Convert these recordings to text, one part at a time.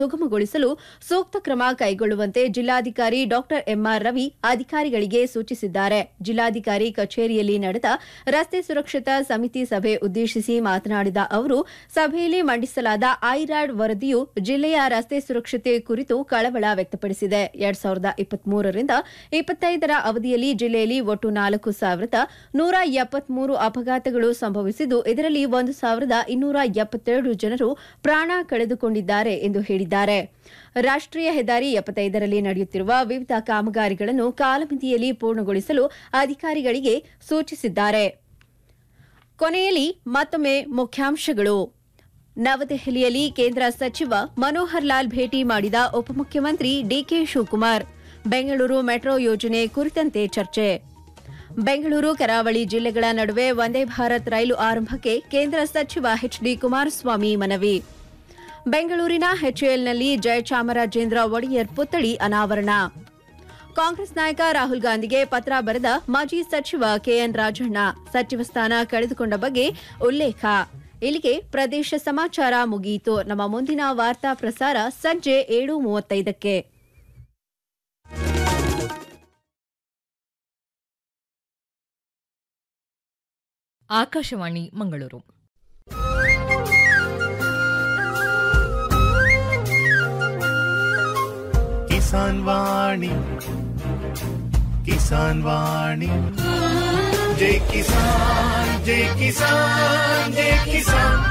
ಸುಗಮಗೊಳಿಸಲು ಸೂಕ್ತ ಕ್ರಮ ಕೈಗೊಳ್ಳುವಂತೆ ಜಿಲ್ಲಾಧಿಕಾರಿ ಡಾಕ್ಟರ್ ಎಂಆರ್ ರವಿ ಅಧಿಕಾರಿಗಳಿಗೆ ಸೂಚಿಸಿದ್ದಾರೆ ಜಿಲ್ಲಾಧಿಕಾರಿ ಕಚೇರಿಯಲ್ಲಿ ನಡೆದ ರಸ್ತೆ ಸುರಕ್ಷತಾ ಸಮಿತಿ ಸಭೆ ಉದ್ದೇಶಿಸಿ ಮಾತನಾಡಿದ ಅವರು ಸಭೆಯಲ್ಲಿ ಮಂಡಿಸಲಾದ ಐರ್ಯಾಡ್ ವರದಿಯು ಜಿಲ್ಲೆಯ ರಸ್ತೆ ಸುರಕ್ಷತೆ ಕುರಿತು ಕಳವಳ ವ್ಯಕ್ತಪಡಿಸಿದೆ ಎರಡ್ ಸಾವಿರದ ಇಪ್ಪತ್ಮೂರರಿಂದ ಇಪ್ಪತ್ತೈದರ ಅವಧಿಯಲ್ಲಿ ಜಿಲ್ಲೆಯಲ್ಲಿ ಒಟ್ಟು ನಾಲ್ಕು ಸಾವಿರದ ನೂರ ಎಪ್ಪತ್ಮೂರು ಅಪಘಾತಗಳು ಸಂಭವಿಸಿದ್ದು ಇದರಲ್ಲಿ ಒಂದು ಸಾವಿರದ ಇನ್ನೂರ ಎಪ್ಪತ್ತೆರಡು ಜನರು ಪ್ರಾಣ ಕಳೆದುಕೊಂಡಿದ್ದಾರೆ ಎಂದು ಹೇಳಿದ್ದಾರೆ ರಾಷ್ಟ್ರೀಯ ಹೆದ್ದಾರಿ ಎಪ್ಪತ್ತೈದರಲ್ಲಿ ನಡೆಯುತ್ತಿರುವ ವಿವಿಧ ಕಾಮಗಾರಿಗಳನ್ನು ಕಾಲಮಿತಿಯಲ್ಲಿ ಪೂರ್ಣಗೊಳಿಸಲು ಅಧಿಕಾರಿಗಳಿಗೆ ಸೂಚಿಸಿದ್ದಾರೆ ಕೊನೆಯಲ್ಲಿ ಮತ್ತೊಮ್ಮೆ ಮುಖ್ಯಾಂಶಗಳು ನವದೆಹಲಿಯಲ್ಲಿ ಕೇಂದ್ರ ಸಚಿವ ಮನೋಹರ್ ಲಾಲ್ ಭೇಟಿ ಮಾಡಿದ ಉಪಮುಖ್ಯಮಂತ್ರಿ ಡಿಕೆ ಶಿವಕುಮಾರ್ ಬೆಂಗಳೂರು ಮೆಟ್ರೋ ಯೋಜನೆ ಕುರಿತಂತೆ ಚರ್ಚೆ ಬೆಂಗಳೂರು ಕರಾವಳಿ ಜಿಲ್ಲೆಗಳ ನಡುವೆ ವಂದೇ ಭಾರತ್ ರೈಲು ಆರಂಭಕ್ಕೆ ಕೇಂದ್ರ ಸಚಿವ ಎಚ್ಡಿ ಕುಮಾರಸ್ವಾಮಿ ಮನವಿ ಬೆಂಗಳೂರಿನ ಎಚ್ಎಎಲ್ನಲ್ಲಿ ಜಯಚಾಮರಾಜೇಂದ್ರ ಒಡೆಯರ್ ಪುತ್ಥಳಿ ಅನಾವರಣ ಕಾಂಗ್ರೆಸ್ ನಾಯಕ ರಾಹುಲ್ ಗಾಂಧಿಗೆ ಪತ್ರ ಬರೆದ ಮಾಜಿ ಸಚಿವ ಕೆಎನ್ ರಾಜಣ್ಣ ಸಚಿವ ಸ್ಥಾನ ಕಳೆದುಕೊಂಡ ಬಗ್ಗೆ ಉಲ್ಲೇಖ ಇಲ್ಲಿಗೆ ಪ್ರದೇಶ ಸಮಾಚಾರ ಮುಗಿಯಿತು ನಮ್ಮ ಮುಂದಿನ ವಾರ್ತಾ ಪ್ರಸಾರ ಸಂಜೆ ಏಳು ಮೂವತ್ತೈದಕ್ಕೆ ಆಕಾಶವಾಣಿ ಮಂಗಳೂರು ಕಿಸಾನ್ ವಾಣಿ ಕಿಸಾನ್ ವಾಣಿ ಜೈ ಕಿಸಾನ್ ಜೈ ಕಿಸಾನ್ ಜೈ ಕಿಸಾನ್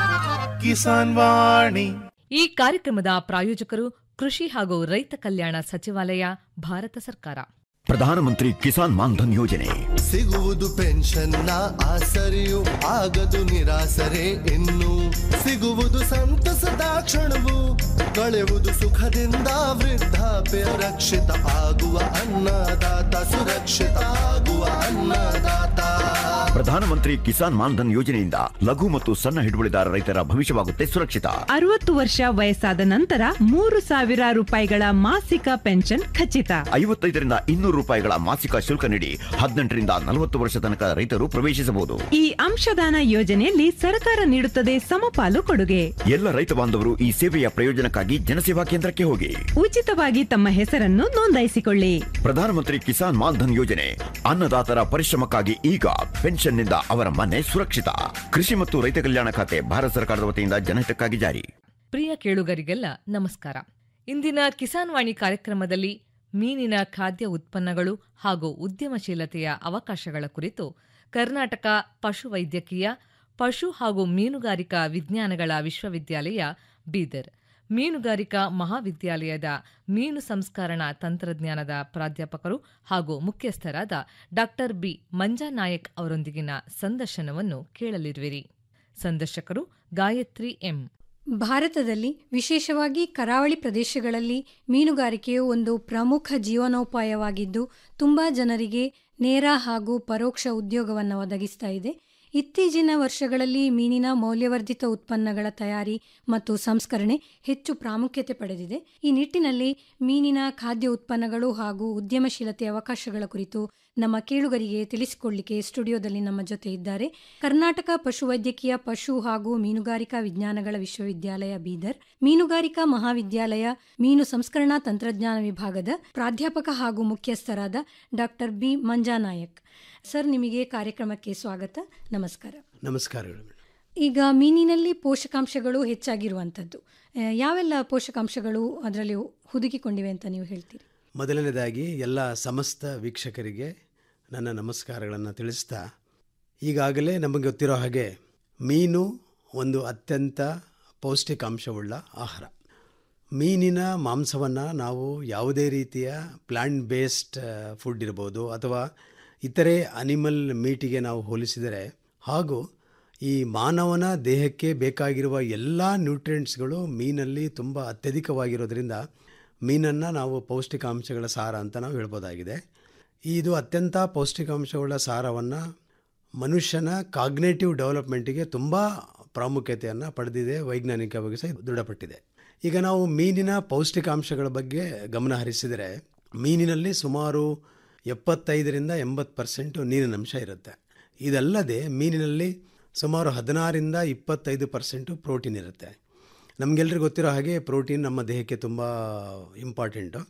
ಕಿಸಾನ್ ವಾಣಿ ಈ ಕಾರ್ಯಕ್ರಮದ ಪ್ರಾಯೋಜಕರು ಕೃಷಿ ಹಾಗೂ ರೈತ ಕಲ್ಯಾಣ ಸಚಿವಾಲಯ ಭಾರತ ಸರ್ಕಾರ ಪ್ರಧಾನಮಂತ್ರಿ ಕಿಸಾನ್ ಮಾನ್ಧನ್ ಯೋಜನೆ ಸಿಗುವುದು ಪೆನ್ಷನ್ನ ಆಸರೆಯು ಆಗದು ನಿರಾಸರೆ ಇನ್ನು ಸಿಗುವುದು ಸಂತಸದ ಕ್ಷಣವು ಕಳೆಯುವುದು ಸುಖದಿಂದ ವೃದ್ಧಾಪ್ಯ ರಕ್ಷಿತ ಆಗುವ ಅನ್ನದಾತ ಸುರಕ್ಷಿತ ಆಗುವ ಅನ್ನದಾತ ಪ್ರಧಾನಮಂತ್ರಿ ಕಿಸಾನ್ ಮಾನ್ಧನ್ ಯೋಜನೆಯಿಂದ ಲಘು ಮತ್ತು ಸಣ್ಣ ಹಿಡುವಳಿದಾರ ರೈತರ ಭವಿಷ್ಯವಾಗುತ್ತೆ ಸುರಕ್ಷಿತ ಅರವತ್ತು ವರ್ಷ ವಯಸ್ಸಾದ ನಂತರ ಮೂರು ಸಾವಿರ ರೂಪಾಯಿಗಳ ಮಾಸಿಕ ಪೆನ್ಷನ್ ಖಚಿತ ಐವತ್ತೈದರಿಂದ ಇನ್ನೂರು ರೂಪಾಯಿಗಳ ಮಾಸಿಕ ಶುಲ್ಕ ನೀಡಿ ಹದಿನೆಂಟರಿಂದ ನಲವತ್ತು ವರ್ಷ ತನಕ ರೈತರು ಪ್ರವೇಶಿಸಬಹುದು ಈ ಅಂಶದಾನ ಯೋಜನೆಯಲ್ಲಿ ಸರ್ಕಾರ ನೀಡುತ್ತದೆ ಸಮಪಾಲು ಕೊಡುಗೆ ಎಲ್ಲ ರೈತ ಬಾಂಧವರು ಈ ಸೇವೆಯ ಪ್ರಯೋಜನಕ್ಕಾಗಿ ಜನಸೇವಾ ಕೇಂದ್ರಕ್ಕೆ ಹೋಗಿ ಉಚಿತವಾಗಿ ತಮ್ಮ ಹೆಸರನ್ನು ನೋಂದಾಯಿಸಿಕೊಳ್ಳಿ ಪ್ರಧಾನಮಂತ್ರಿ ಕಿಸಾನ್ ಮಾನ್ಧನ್ ಯೋಜನೆ ಅನ್ನದಾತರ ಪರಿಶ್ರಮಕ್ಕಾಗಿ ಈಗ ಪೆನ್ಷನ್ನಿಂದ ಅವರ ಮನೆ ಸುರಕ್ಷಿತ ಕೃಷಿ ಮತ್ತು ರೈತ ಕಲ್ಯಾಣ ಖಾತೆ ಭಾರತ ಸರ್ಕಾರದ ವತಿಯಿಂದ ಜನಹಿತಕ್ಕಾಗಿ ಜಾರಿ ಪ್ರಿಯ ಕೇಳುಗರಿಗೆಲ್ಲ ನಮಸ್ಕಾರ ಇಂದಿನ ಕಿಸಾನ್ ವಾಣಿ ಕಾರ್ಯಕ್ರಮದಲ್ಲಿ ಮೀನಿನ ಖಾದ್ಯ ಉತ್ಪನ್ನಗಳು ಹಾಗೂ ಉದ್ಯಮಶೀಲತೆಯ ಅವಕಾಶಗಳ ಕುರಿತು ಕರ್ನಾಟಕ ಪಶುವೈದ್ಯಕೀಯ ಪಶು ಹಾಗೂ ಮೀನುಗಾರಿಕಾ ವಿಜ್ಞಾನಗಳ ವಿಶ್ವವಿದ್ಯಾಲಯ ಬೀದರ್ ಮೀನುಗಾರಿಕಾ ಮಹಾವಿದ್ಯಾಲಯದ ಮೀನು ಸಂಸ್ಕರಣಾ ತಂತ್ರಜ್ಞಾನದ ಪ್ರಾಧ್ಯಾಪಕರು ಹಾಗೂ ಮುಖ್ಯಸ್ಥರಾದ ಡಾಕ್ಟರ್ ಬಿ ಮಂಜಾನಾಯಕ್ ಅವರೊಂದಿಗಿನ ಸಂದರ್ಶನವನ್ನು ಕೇಳಲಿರುವಿರಿ ಸಂದರ್ಶಕರು ಗಾಯತ್ರಿ ಎಂ ಭಾರತದಲ್ಲಿ ವಿಶೇಷವಾಗಿ ಕರಾವಳಿ ಪ್ರದೇಶಗಳಲ್ಲಿ ಮೀನುಗಾರಿಕೆಯು ಒಂದು ಪ್ರಮುಖ ಜೀವನೋಪಾಯವಾಗಿದ್ದು ತುಂಬ ಜನರಿಗೆ ನೇರ ಹಾಗೂ ಪರೋಕ್ಷ ಉದ್ಯೋಗವನ್ನು ಒದಗಿಸ್ತಾ ಇದೆ ಇತ್ತೀಚಿನ ವರ್ಷಗಳಲ್ಲಿ ಮೀನಿನ ಮೌಲ್ಯವರ್ಧಿತ ಉತ್ಪನ್ನಗಳ ತಯಾರಿ ಮತ್ತು ಸಂಸ್ಕರಣೆ ಹೆಚ್ಚು ಪ್ರಾಮುಖ್ಯತೆ ಪಡೆದಿದೆ ಈ ನಿಟ್ಟಿನಲ್ಲಿ ಮೀನಿನ ಖಾದ್ಯ ಉತ್ಪನ್ನಗಳು ಹಾಗೂ ಉದ್ಯಮಶೀಲತೆ ಅವಕಾಶಗಳ ಕುರಿತು ನಮ್ಮ ಕೇಳುಗರಿಗೆ ತಿಳಿಸಿಕೊಳ್ಳಿಕ್ಕೆ ಸ್ಟುಡಿಯೋದಲ್ಲಿ ನಮ್ಮ ಜೊತೆ ಇದ್ದಾರೆ ಕರ್ನಾಟಕ ಪಶುವೈದ್ಯಕೀಯ ಪಶು ಹಾಗೂ ಮೀನುಗಾರಿಕಾ ವಿಜ್ಞಾನಗಳ ವಿಶ್ವವಿದ್ಯಾಲಯ ಬೀದರ್ ಮೀನುಗಾರಿಕಾ ಮಹಾವಿದ್ಯಾಲಯ ಮೀನು ಸಂಸ್ಕರಣಾ ತಂತ್ರಜ್ಞಾನ ವಿಭಾಗದ ಪ್ರಾಧ್ಯಾಪಕ ಹಾಗೂ ಮುಖ್ಯಸ್ಥರಾದ ಡಾಕ್ಟರ್ ಬಿ ಮಂಜಾನಾಯಕ್ ಸರ್ ನಿಮಗೆ ಕಾರ್ಯಕ್ರಮಕ್ಕೆ ಸ್ವಾಗತ ನಮಸ್ಕಾರ ನಮಸ್ಕಾರಗಳು ಮೇಡಮ್. ಈಗ ಮೀನಿನಲ್ಲಿ ಪೋಷಕಾಂಶಗಳು ಹೆಚ್ಚಾಗಿರುವಂಥದ್ದು ಆ, ಯಾವೆಲ್ಲ ಪೋಷಕಾಂಶಗಳು ಅದರಲ್ಲಿ ಹುದುಗಿಕೊಂಡಿವೆ ಅಂತ ನೀವು ಹೇಳ್ತೀರಿ ಮೊದಲನೇದಾಗಿ ಎಲ್ಲ ಸಮಸ್ತ ವೀಕ್ಷಕರಿಗೆ ನನ್ನ ನಮಸ್ಕಾರಗಳನ್ನು ತಿಳಿಸ್ತಾ ಈಗಾಗಲೇ ನಮಗೆ ಗೊತ್ತಿರೋ ಹಾಗೆ ಮೀನು ಒಂದು ಅತ್ಯಂತ ಪೌಷ್ಟಿಕಾಂಶವುಳ್ಳ ಆಹಾರ ಮೀನಿನ ಮಾಂಸವನ್ನು ನಾವು ಯಾವುದೇ ರೀತಿಯ ಪ್ಲ್ಯಾಂಟ್ ಬೇಸ್ಡ್ ಫುಡ್ ಇರ್ಬೋದು ಅಥವಾ ಇತರೆ ಅನಿಮಲ್ ಮೀಟಿಗೆ ನಾವು ಹೋಲಿಸಿದರೆ ಹಾಗೂ ಈ ಮಾನವನ ದೇಹಕ್ಕೆ ಬೇಕಾಗಿರುವ ಎಲ್ಲ ನ್ಯೂಟ್ರಿಯೆಂಟ್ಸ್ಗಳು ಮೀನಲ್ಲಿ ತುಂಬ ಅತ್ಯಧಿಕವಾಗಿರೋದ್ರಿಂದ ಮೀನನ್ನು ನಾವು ಪೌಷ್ಟಿಕಾಂಶಗಳ ಸಾರ ಅಂತ ನಾವು ಹೇಳ್ಬೋದಾಗಿದೆ ಇದು ಅತ್ಯಂತ ಪೌಷ್ಟಿಕಾಂಶವುಳ್ಳ ಸಾರವನ್ನು ಮನುಷ್ಯನ ಕಾಗ್ನೇಟಿವ್ ಡೆವಲಪ್ಮೆಂಟಿಗೆ ತುಂಬ ಪ್ರಾಮುಖ್ಯತೆಯನ್ನು ಪಡೆದಿದೆ ವೈಜ್ಞಾನಿಕವಾಗಿ ಸಹ ದೃಢಪಟ್ಟಿದೆ ಈಗ ನಾವು ಮೀನಿನ ಪೌಷ್ಟಿಕಾಂಶಗಳ ಬಗ್ಗೆ ಗಮನ ಹರಿಸಿದರೆ ಮೀನಿನಲ್ಲಿ ಸುಮಾರು ಎಪ್ಪತ್ತೈದರಿಂದ ಎಂಬತ್ತು ಪರ್ಸೆಂಟು ನೀರಿನಂಶ ಇರುತ್ತೆ ಇದಲ್ಲದೆ ಮೀನಿನಲ್ಲಿ ಸುಮಾರು ಹದಿನಾರಿಂದ ಇಪ್ಪತ್ತೈದು ಪರ್ಸೆಂಟು ಪ್ರೋಟೀನ್ ಇರುತ್ತೆ ನಮಗೆಲ್ಲರಿಗೂ ಗೊತ್ತಿರೋ ಹಾಗೆ ಪ್ರೋಟೀನ್ ನಮ್ಮ ದೇಹಕ್ಕೆ ತುಂಬ ಇಂಪಾರ್ಟೆಂಟು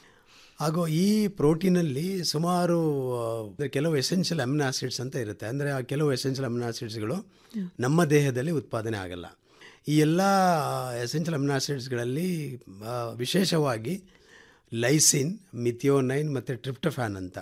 ಹಾಗೂ ಈ ಪ್ರೋಟೀನಲ್ಲಿ ಸುಮಾರು ಆ, ಕೆಲವು ಎಸೆನ್ಷಿಯಲ್ ಅಮಿನೋ ಆಸಿಡ್ಸ್ ಅಂತ ಇರುತ್ತೆ ಅಂದರೆ ಆ ಕೆಲವು ಎಸೆನ್ಷಿಯಲ್ ಅಮಿನೋ ಆಸಿಡ್ಸ್ಗಳು ನಮ್ಮ ದೇಹದಲ್ಲಿ ಉತ್ಪಾದನೆ ಆಗಲ್ಲ ಈ ಎಲ್ಲ ಎಸೆನ್ಷಿಯಲ್ ಅಮಿನೋ ಆಸಿಡ್ಸ್ಗಳಲ್ಲಿ ಆ, ವಿಶೇಷವಾಗಿ ಲೈಸಿನ್ ಮಿಥಿಯೋನೈನ್ ಮತ್ತು ಟ್ರಿಪ್ಟೋಫ್ಯಾನ್ ಅಂತ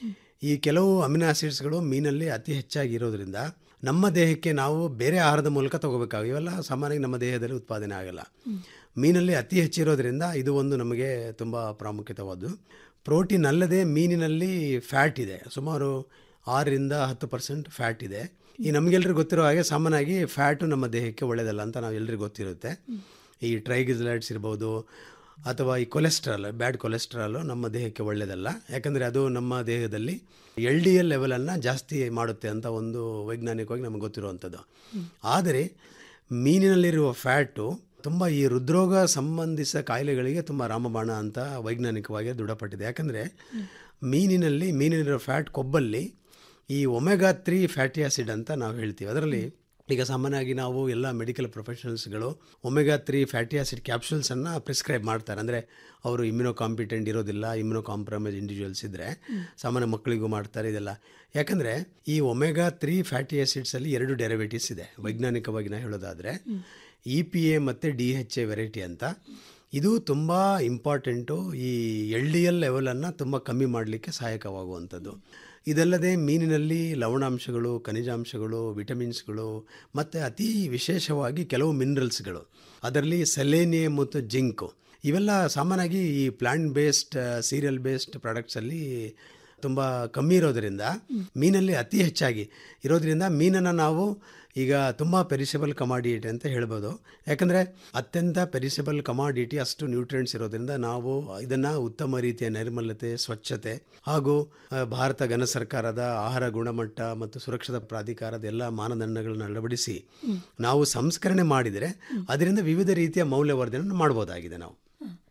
ಈ ಕೆಲವು ಅಮಿನೋ ಆಸಿಡ್ಸ್ಗಳು ಮೀನಲ್ಲಿ ಅತಿ ಹೆಚ್ಚಾಗಿ ಇರೋದ್ರಿಂದ ನಮ್ಮ ದೇಹಕ್ಕೆ ನಾವು ಬೇರೆ ಆಹಾರದ ಮೂಲಕ ತಗೋಬೇಕಾಗ ಇವೆಲ್ಲ ಸಾಮಾನ್ಯವಾಗಿ ನಮ್ಮ ದೇಹದಲ್ಲಿ ಉತ್ಪಾದನೆ ಆಗಲ್ಲ ಮೀನಲ್ಲಿ ಅತಿ ಹೆಚ್ಚಿರೋದ್ರಿಂದ ಇದು ಒಂದು ನಮಗೆ ತುಂಬ ಪ್ರಾಮುಖ್ಯತವಾದ್ದು ಪ್ರೋಟೀನ್ ಅಲ್ಲದೆ ಮೀನಿನಲ್ಲಿ ಫ್ಯಾಟ್ ಇದೆ ಸುಮಾರು ಆರರಿಂದ ಹತ್ತು ಪರ್ಸೆಂಟ್ ಫ್ಯಾಟ್ ಇದೆ ಈ ನಮಗೆಲ್ಲರಿಗೂ ಗೊತ್ತಿರೋ ಹಾಗೆ ಸಾಮಾನ್ಯವಾಗಿ ಫ್ಯಾಟು ನಮ್ಮ ದೇಹಕ್ಕೆ ಒಳ್ಳೆಯದಲ್ಲ ಅಂತ ನಾವು ಎಲ್ರಿಗೂ ಗೊತ್ತಿರುತ್ತೆ ಈ ಟ್ರೈಗ್ಲಿಸರೈಡ್ಸ್ ಇರ್ಬೋದು ಅಥವಾ ಈ ಕೊಲೆಸ್ಟ್ರಾಲ್ ಬ್ಯಾಡ್ ಕೊಲೆಸ್ಟ್ರಾಲು ನಮ್ಮ ದೇಹಕ್ಕೆ ಒಳ್ಳೆಯದಲ್ಲ ಯಾಕಂದರೆ ಅದು ನಮ್ಮ ದೇಹದಲ್ಲಿ ಎಲ್ ಡಿ ಎಲ್ ಲೆವೆಲನ್ನು ಜಾಸ್ತಿ ಮಾಡುತ್ತೆ ಅಂತ ಒಂದು ವೈಜ್ಞಾನಿಕವಾಗಿ ನಮಗೆ ಗೊತ್ತಿರುವಂಥದ್ದು ಆದರೆ ಮೀನಿನಲ್ಲಿರುವ ಫ್ಯಾಟು ತುಂಬ ಈ ಹೃದ್ರೋಗ ಸಂಬಂಧಿಸಿದ ಕಾಯಿಲೆಗಳಿಗೆ ತುಂಬ ರಾಮಬಾಣ ಅಂತ ವೈಜ್ಞಾನಿಕವಾಗಿ ದೃಢಪಟ್ಟಿದೆ ಯಾಕಂದರೆ ಮೀನಿನಲ್ಲಿ ಮೀನಿನಲ್ಲಿರೋ ಫ್ಯಾಟ್ ಕೊಬ್ಬಲ್ಲಿ ಈ ಒಮೆಗಾ ತ್ರೀ ಫ್ಯಾಟಿ ಆಸಿಡ್ ಅಂತ ನಾವು ಹೇಳ್ತೀವಿ ಅದರಲ್ಲಿ ಈಗ ಸಾಮಾನ್ಯವಾಗಿ ನಾವು ಎಲ್ಲ ಮೆಡಿಕಲ್ ಪ್ರೊಫೆಷನಲ್ಸ್ಗಳು ಒಮೆಗಾ ತ್ರೀ ಫ್ಯಾಟಿ ಆಸಿಡ್ ಕ್ಯಾಪ್ಸೂಲ್ಸನ್ನು ಪ್ರಿಸ್ಕ್ರೈಬ್ ಮಾಡ್ತಾರೆ ಅಂದರೆ ಅವರು ಇಮ್ಯುನೋ ಕಾಂಪಿಟೆಂಟ್ ಇರೋದಿಲ್ಲ ಇಮ್ಯುನೋ ಕಾಂಪ್ರಮೈಸ್ ಇಂಡಿವಿಜುವಲ್ಸ್ ಇದ್ದರೆ ಸಾಮಾನ್ಯ ಮಕ್ಕಳಿಗೂ ಮಾಡ್ತಾರೆ ಇದೆಲ್ಲ ಯಾಕಂದರೆ ಈ ಒಮೆಗಾ ತ್ರೀ ಫ್ಯಾಟಿ ಆಸಿಡ್ಸಲ್ಲಿ ಎರಡು ಡೆರಿವೇಟಿವ್ಸ್ ಇದೆ ವೈಜ್ಞಾನಿಕವಾಗಿ ನಾವು ಹೇಳೋದಾದರೆ ಇ ಪಿ ಎ ಮತ್ತು ಡಿ ಎಚ್ ಎ ವೆರೈಟಿ ಅಂತ ಇದು ತುಂಬ ಇಂಪಾರ್ಟೆಂಟು ಈ ಎಲ್ ಡಿ ಎಲ್ ಲೆವೆಲನ್ನು ತುಂಬ ಕಮ್ಮಿ ಮಾಡಲಿಕ್ಕೆ ಸಹಾಯಕವಾಗುವಂಥದ್ದು ಇದಲ್ಲದೆ ಮೀನಿನಲ್ಲಿ ಲವಣಾಂಶಗಳು ಖನಿಜಾಂಶಗಳು ವಿಟಮಿನ್ಸ್ಗಳು ಮತ್ತು ಅತಿ ವಿಶೇಷವಾಗಿ ಕೆಲವು ಮಿನರಲ್ಸ್ಗಳು ಅದರಲ್ಲಿ ಸೆಲೇನಿಯಂ ಮತ್ತು ಜಿಂಕು ಇವೆಲ್ಲ ಸಾಮಾನ್ಯವಾಗಿ ಈ ಪ್ಲಾಂಟ್ ಬೇಸ್ಡ್ ಸೀರಿಯಲ್ ಬೇಸ್ಡ್ ಪ್ರಾಡಕ್ಟ್ಸಲ್ಲಿ ತುಂಬ ಕಮ್ಮಿ ಇರೋದರಿಂದ ಮೀನಲ್ಲಿ ಅತಿ ಹೆಚ್ಚಾಗಿ ಇರೋದ್ರಿಂದ ಮೀನನ್ನು ನಾವು ಈಗ ತುಂಬ ಪೆರಿಸಬಲ್ ಕಮಾಡಿಟಿ ಅಂತ ಹೇಳ್ಬೋದು ಯಾಕಂದರೆ ಅತ್ಯಂತ ಪೆರಿಸಬಲ್ ಕಮಾಡಿಟಿ ಅಷ್ಟು ನ್ಯೂಟ್ರಿಯೆಂಟ್ಸ್ ಇರೋದ್ರಿಂದ ನಾವು ಇದನ್ನು ಉತ್ತಮ ರೀತಿಯ ನೈರ್ಮಲ್ಯತೆ ಸ್ವಚ್ಛತೆ ಹಾಗೂ ಆ, ಭಾರತ ಘನ ಸರ್ಕಾರದ ಆಹಾರ ಗುಣಮಟ್ಟ ಮತ್ತು ಸುರಕ್ಷತಾ ಪ್ರಾಧಿಕಾರದ ಎಲ್ಲ ಮಾನದಂಡಗಳನ್ನು ಅಳವಡಿಸಿ ನಾವು ಸಂಸ್ಕರಣೆ ಮಾಡಿದರೆ ಅದರಿಂದ ವಿವಿಧ ರೀತಿಯ ಮೌಲ್ಯವರ್ಧನೆ ಮಾಡ್ಬೋದಾಗಿದೆ ನಾವು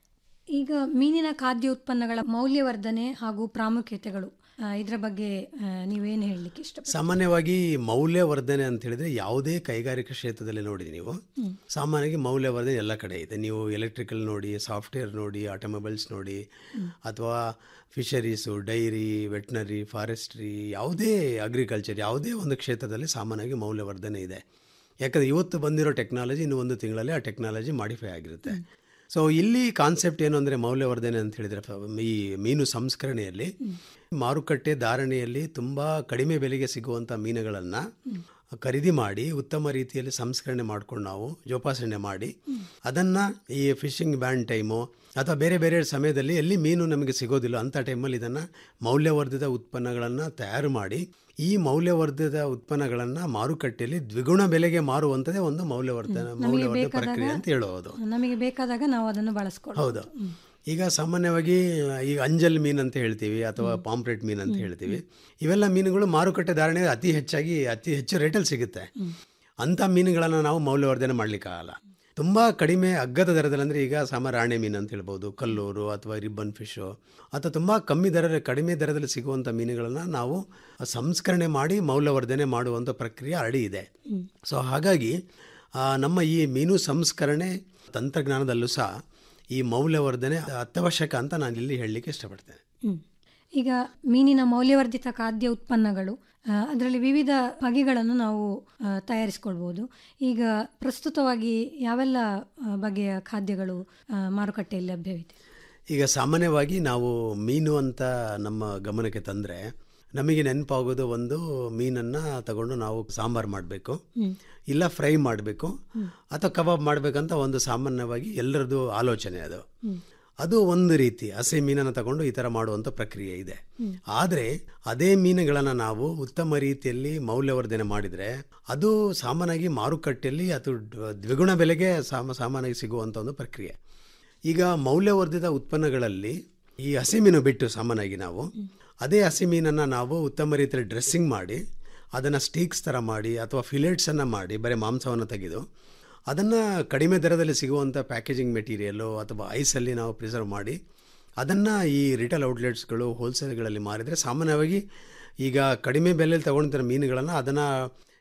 ಈಗ ಮೀನಿನ ಖಾದ್ಯ ಉತ್ಪನ್ನಗಳ ಮೌಲ್ಯವರ್ಧನೆ ಹಾಗೂ ಪ್ರಾಮುಖ್ಯತೆಗಳು ಆ, ಇದರ ಬಗ್ಗೆ ಆ, ನೀವೇನು ಹೇಳಲಿಕ್ಕೆ ಇಷ್ಟ ಸಾಮಾನ್ಯವಾಗಿ ಮೌಲ್ಯವರ್ಧನೆ ಅಂತ ಹೇಳಿದ್ರೆ ಯಾವುದೇ ಕೈಗಾರಿಕಾ ಕ್ಷೇತ್ರದಲ್ಲಿ ನೋಡಿರಿ ನೀವು ಸಾಮಾನ್ಯವಾಗಿ ಮೌಲ್ಯವರ್ಧನೆ ಎಲ್ಲ ಕಡೆ ಇದೆ ನೀವು ಎಲೆಕ್ಟ್ರಿಕಲ್ ನೋಡಿ ಸಾಫ್ಟ್ವೇರ್ ನೋಡಿ ಆಟೋಮೊಬೈಲ್ಸ್ ನೋಡಿ ಅಥವಾ ಫಿಶರೀಸು ಡೈರಿ ವೆಟ್ನರಿ ಫಾರೆಸ್ಟ್ರಿ ಯಾವುದೇ ಅಗ್ರಿಕಲ್ಚರ್ ಯಾವುದೇ ಒಂದು ಕ್ಷೇತ್ರದಲ್ಲಿ ಸಾಮಾನ್ಯವಾಗಿ ಮೌಲ್ಯವರ್ಧನೆ ಇದೆ ಯಾಕಂದರೆ ಇವತ್ತು ಬಂದಿರೋ ಟೆಕ್ನಾಲಜಿ ಇನ್ನು ಒಂದು ತಿಂಗಳಲ್ಲಿ ಆ ಟೆಕ್ನಾಲಜಿ ಮಾಡಿಫೈ ಆಗಿರುತ್ತೆ ಸೊ ಇಲ್ಲಿ ಕಾನ್ಸೆಪ್ಟ್ ಏನು ಅಂದರೆ ಮೌಲ್ಯವರ್ಧನೆ ಅಂತ ಹೇಳಿದರೆ ಈ ಮೀನು ಸಂಸ್ಕರಣೆಯಲ್ಲಿ ಮಾರುಕಟ್ಟೆ ಧಾರಣೆಯಲ್ಲಿ ತುಂಬ ಕಡಿಮೆ ಬೆಲೆಗೆ ಸಿಗುವಂಥ ಮೀನುಗಳನ್ನು ಖರೀದಿ ಮಾಡಿ ಉತ್ತಮ ರೀತಿಯಲ್ಲಿ ಸಂಸ್ಕರಣೆ ಮಾಡ್ಕೊಂಡು ನಾವು ಜೋಪಾಸಣೆ ಮಾಡಿ ಅದನ್ನು ಈ ಫಿಶಿಂಗ್ ಬ್ಯಾನ್ ಟೈಮು ಅಥವಾ ಬೇರೆ ಬೇರೆ ಸಮಯದಲ್ಲಿ ಎಲ್ಲಿ ಮೀನು ನಮಗೆ ಸಿಗೋದಿಲ್ಲ ಅಂಥ ಟೈಮಲ್ಲಿ ಇದನ್ನು ಮೌಲ್ಯವರ್ಧಿತ ಉತ್ಪನ್ನಗಳನ್ನು ತಯಾರು ಮಾಡಿ ಈ ಮೌಲ್ಯವರ್ಧಿತ ಉತ್ಪನ್ನಗಳನ್ನು ಮಾರುಕಟ್ಟೆಯಲ್ಲಿ ದ್ವಿಗುಣ ಬೆಲೆಗೆ ಮಾರುವಂಥದ್ದೇ ಒಂದು ಮೌಲ್ಯವರ್ಧನೆ ಮೌಲ್ಯವರ್ಧನೆ ಪ್ರಕ್ರಿಯೆ ಅಂತ ಹೇಳೋದು ನಮಗೆ ಬೇಕಾದಾಗ ನಾವು ಅದನ್ನು ಬಳಸ್ಕೊಳ್ಳೋದು ಹೌದು ಈಗ ಸಾಮಾನ್ಯವಾಗಿ ಈಗ ಅಂಜಲ್ ಮೀನು ಅಂತ ಹೇಳ್ತೀವಿ ಅಥವಾ ಪಾಂಪ್ಲೆಟ್ ಮೀನು ಅಂತ ಹೇಳ್ತೀವಿ ಇವೆಲ್ಲ ಮೀನುಗಳು ಮಾರುಕಟ್ಟೆ ಧಾರಣೆ ಅತಿ ಹೆಚ್ಚಾಗಿ ಅತಿ ಹೆಚ್ಚು ರೇಟಲ್ಲಿ ಸಿಗುತ್ತೆ ಅಂಥ ಮೀನುಗಳನ್ನು ನಾವು ಮೌಲ್ಯವರ್ಧನೆ ಮಾಡಲಿಕ್ಕಾಗಲ್ಲ ತುಂಬ ಕಡಿಮೆ ಅಗ್ಗದ ದರದಲ್ಲಿ ಅಂದರೆ ಈಗ ಸಾಮ ರಾಣೆ ಮೀನು ಅಂತ ಹೇಳ್ಬೋದು ಕಲ್ಲೂರು ಅಥವಾ ರಿಬ್ಬನ್ ಫಿಶು ಅಥವಾ ತುಂಬ ಕಮ್ಮಿ ದರ ಕಡಿಮೆ ದರದಲ್ಲಿ ಸಿಗುವಂಥ ಮೀನುಗಳನ್ನು ನಾವು ಸಂಸ್ಕರಣೆ ಮಾಡಿ ಮೌಲ್ಯವರ್ಧನೆ ಮಾಡುವಂಥ ಪ್ರಕ್ರಿಯೆ ಆಲ್ರೆಡಿ ಇದೆ ಸೊ ಹಾಗಾಗಿ ಆ, ನಮ್ಮ ಈ ಮೀನು ಸಂಸ್ಕರಣೆ ತಂತ್ರಜ್ಞಾನದಲ್ಲೂ ಸಹ ಈ ಮೌಲ್ಯವರ್ಧನೆ ಅತ್ಯವಶ್ಯಕ ಅಂತ ನಾನು ಇಲ್ಲಿ ಹೇಳಲಿಕ್ಕೆ ಇಷ್ಟಪಡ್ತೇನೆ ಹ್ಮ್. ಈಗ ಮೀನಿನ ಮೌಲ್ಯವರ್ಧಿತ ಖಾದ್ಯ ಉತ್ಪನ್ನಗಳು ಆ, ಅದರಲ್ಲಿ ವಿವಿಧ ಬಗೆಗಳನ್ನು ನಾವು ಆ, ತಯಾರಿಸ್ಕೊಳ್ಬೋದು ಈಗ ಪ್ರಸ್ತುತವಾಗಿ ಯಾವೆಲ್ಲ ಆ, ಬಗೆಯ ಖಾದ್ಯಗಳು ಆ, ಮಾರುಕಟ್ಟೆಯಲ್ಲಿ ಲಭ್ಯವಿದೆ ಈಗ ಸಾಮಾನ್ಯವಾಗಿ ನಾವು ಮೀನು ಅಂತ ನಮ್ಮ ಗಮನಕ್ಕೆ ತಂದರೆ ನಮಗೆ ನೆನಪಾಗೋದು ಒಂದು ಮೀನನ್ನು ತಗೊಂಡು ನಾವು ಸಾಂಬಾರು ಮಾಡಬೇಕು ಇಲ್ಲ ಫ್ರೈ ಮಾಡಬೇಕು ಅಥವಾ ಕಬಾಬ್ ಮಾಡಬೇಕಂತ ಒಂದು ಸಾಮಾನ್ಯವಾಗಿ ಎಲ್ಲರದ್ದು ಆಲೋಚನೆ ಅದು ಅದು ಒಂದು ರೀತಿ ಹಸಿ ಮೀನನ್ನು ತಗೊಂಡು ಈ ಥರ ಮಾಡುವಂಥ ಪ್ರಕ್ರಿಯೆ ಇದೆ ಆದರೆ ಅದೇ ಮೀನುಗಳನ್ನು ನಾವು ಉತ್ತಮ ರೀತಿಯಲ್ಲಿ ಮೌಲ್ಯವರ್ಧನೆ ಮಾಡಿದರೆ ಅದು ಸಾಮಾನ್ಯವಾಗಿ ಮಾರುಕಟ್ಟೆಯಲ್ಲಿ ಅದು ಡ್- ದ್ವಿಗುಣ ಬೆಲೆಗೆ ಸಾಮ ಸಾಮಾನ್ಯವಾಗಿ ಸಿಗುವಂಥ ಒಂದು ಪ್ರಕ್ರಿಯೆ ಈಗ ಮೌಲ್ಯವರ್ಧಿತ ಉತ್ಪನ್ನಗಳಲ್ಲಿ ಈ ಹಸಿಮೀನು ಬಿಟ್ಟು ಸಾಮಾನ್ಯವಾಗಿ ನಾವು ಅದೇ ಹಸಿಮೀನನ್ನು ನಾವು ಉತ್ತಮ ರೀತಿಯಲ್ಲಿ ಡ್ರೆಸ್ಸಿಂಗ್ ಮಾಡಿ ಅದನ್ನು ಸ್ಟೀಕ್ಸ್ ಥರ ಮಾಡಿ ಅಥವಾ ಫಿಲೆಟ್ಸನ್ನು ಮಾಡಿ ಬರೀ ಮಾಂಸವನ್ನು ತೆಗೆದು ಅದನ್ನು ಕಡಿಮೆ ದರದಲ್ಲಿ ಸಿಗುವಂಥ ಪ್ಯಾಕೇಜಿಂಗ್ ಮೆಟೀರಿಯಲ್ಲು ಅಥವಾ ಐಸಲ್ಲಿ ನಾವು ಪ್ರಿಸರ್ವ್ ಮಾಡಿ ಅದನ್ನು ಈ ರಿಟೇಲ್ ಔಟ್ಲೆಟ್ಸ್ಗಳು ಹೋಲ್ಸೇಲ್ಗಳಲ್ಲಿ ಮಾರಿದರೆ ಸಾಮಾನ್ಯವಾಗಿ ಈಗ ಕಡಿಮೆ ಬೆಲೆಯಲ್ಲಿ ತಗೊಂಡಿರೋ ಮೀನುಗಳನ್ನು ಅದನ್ನು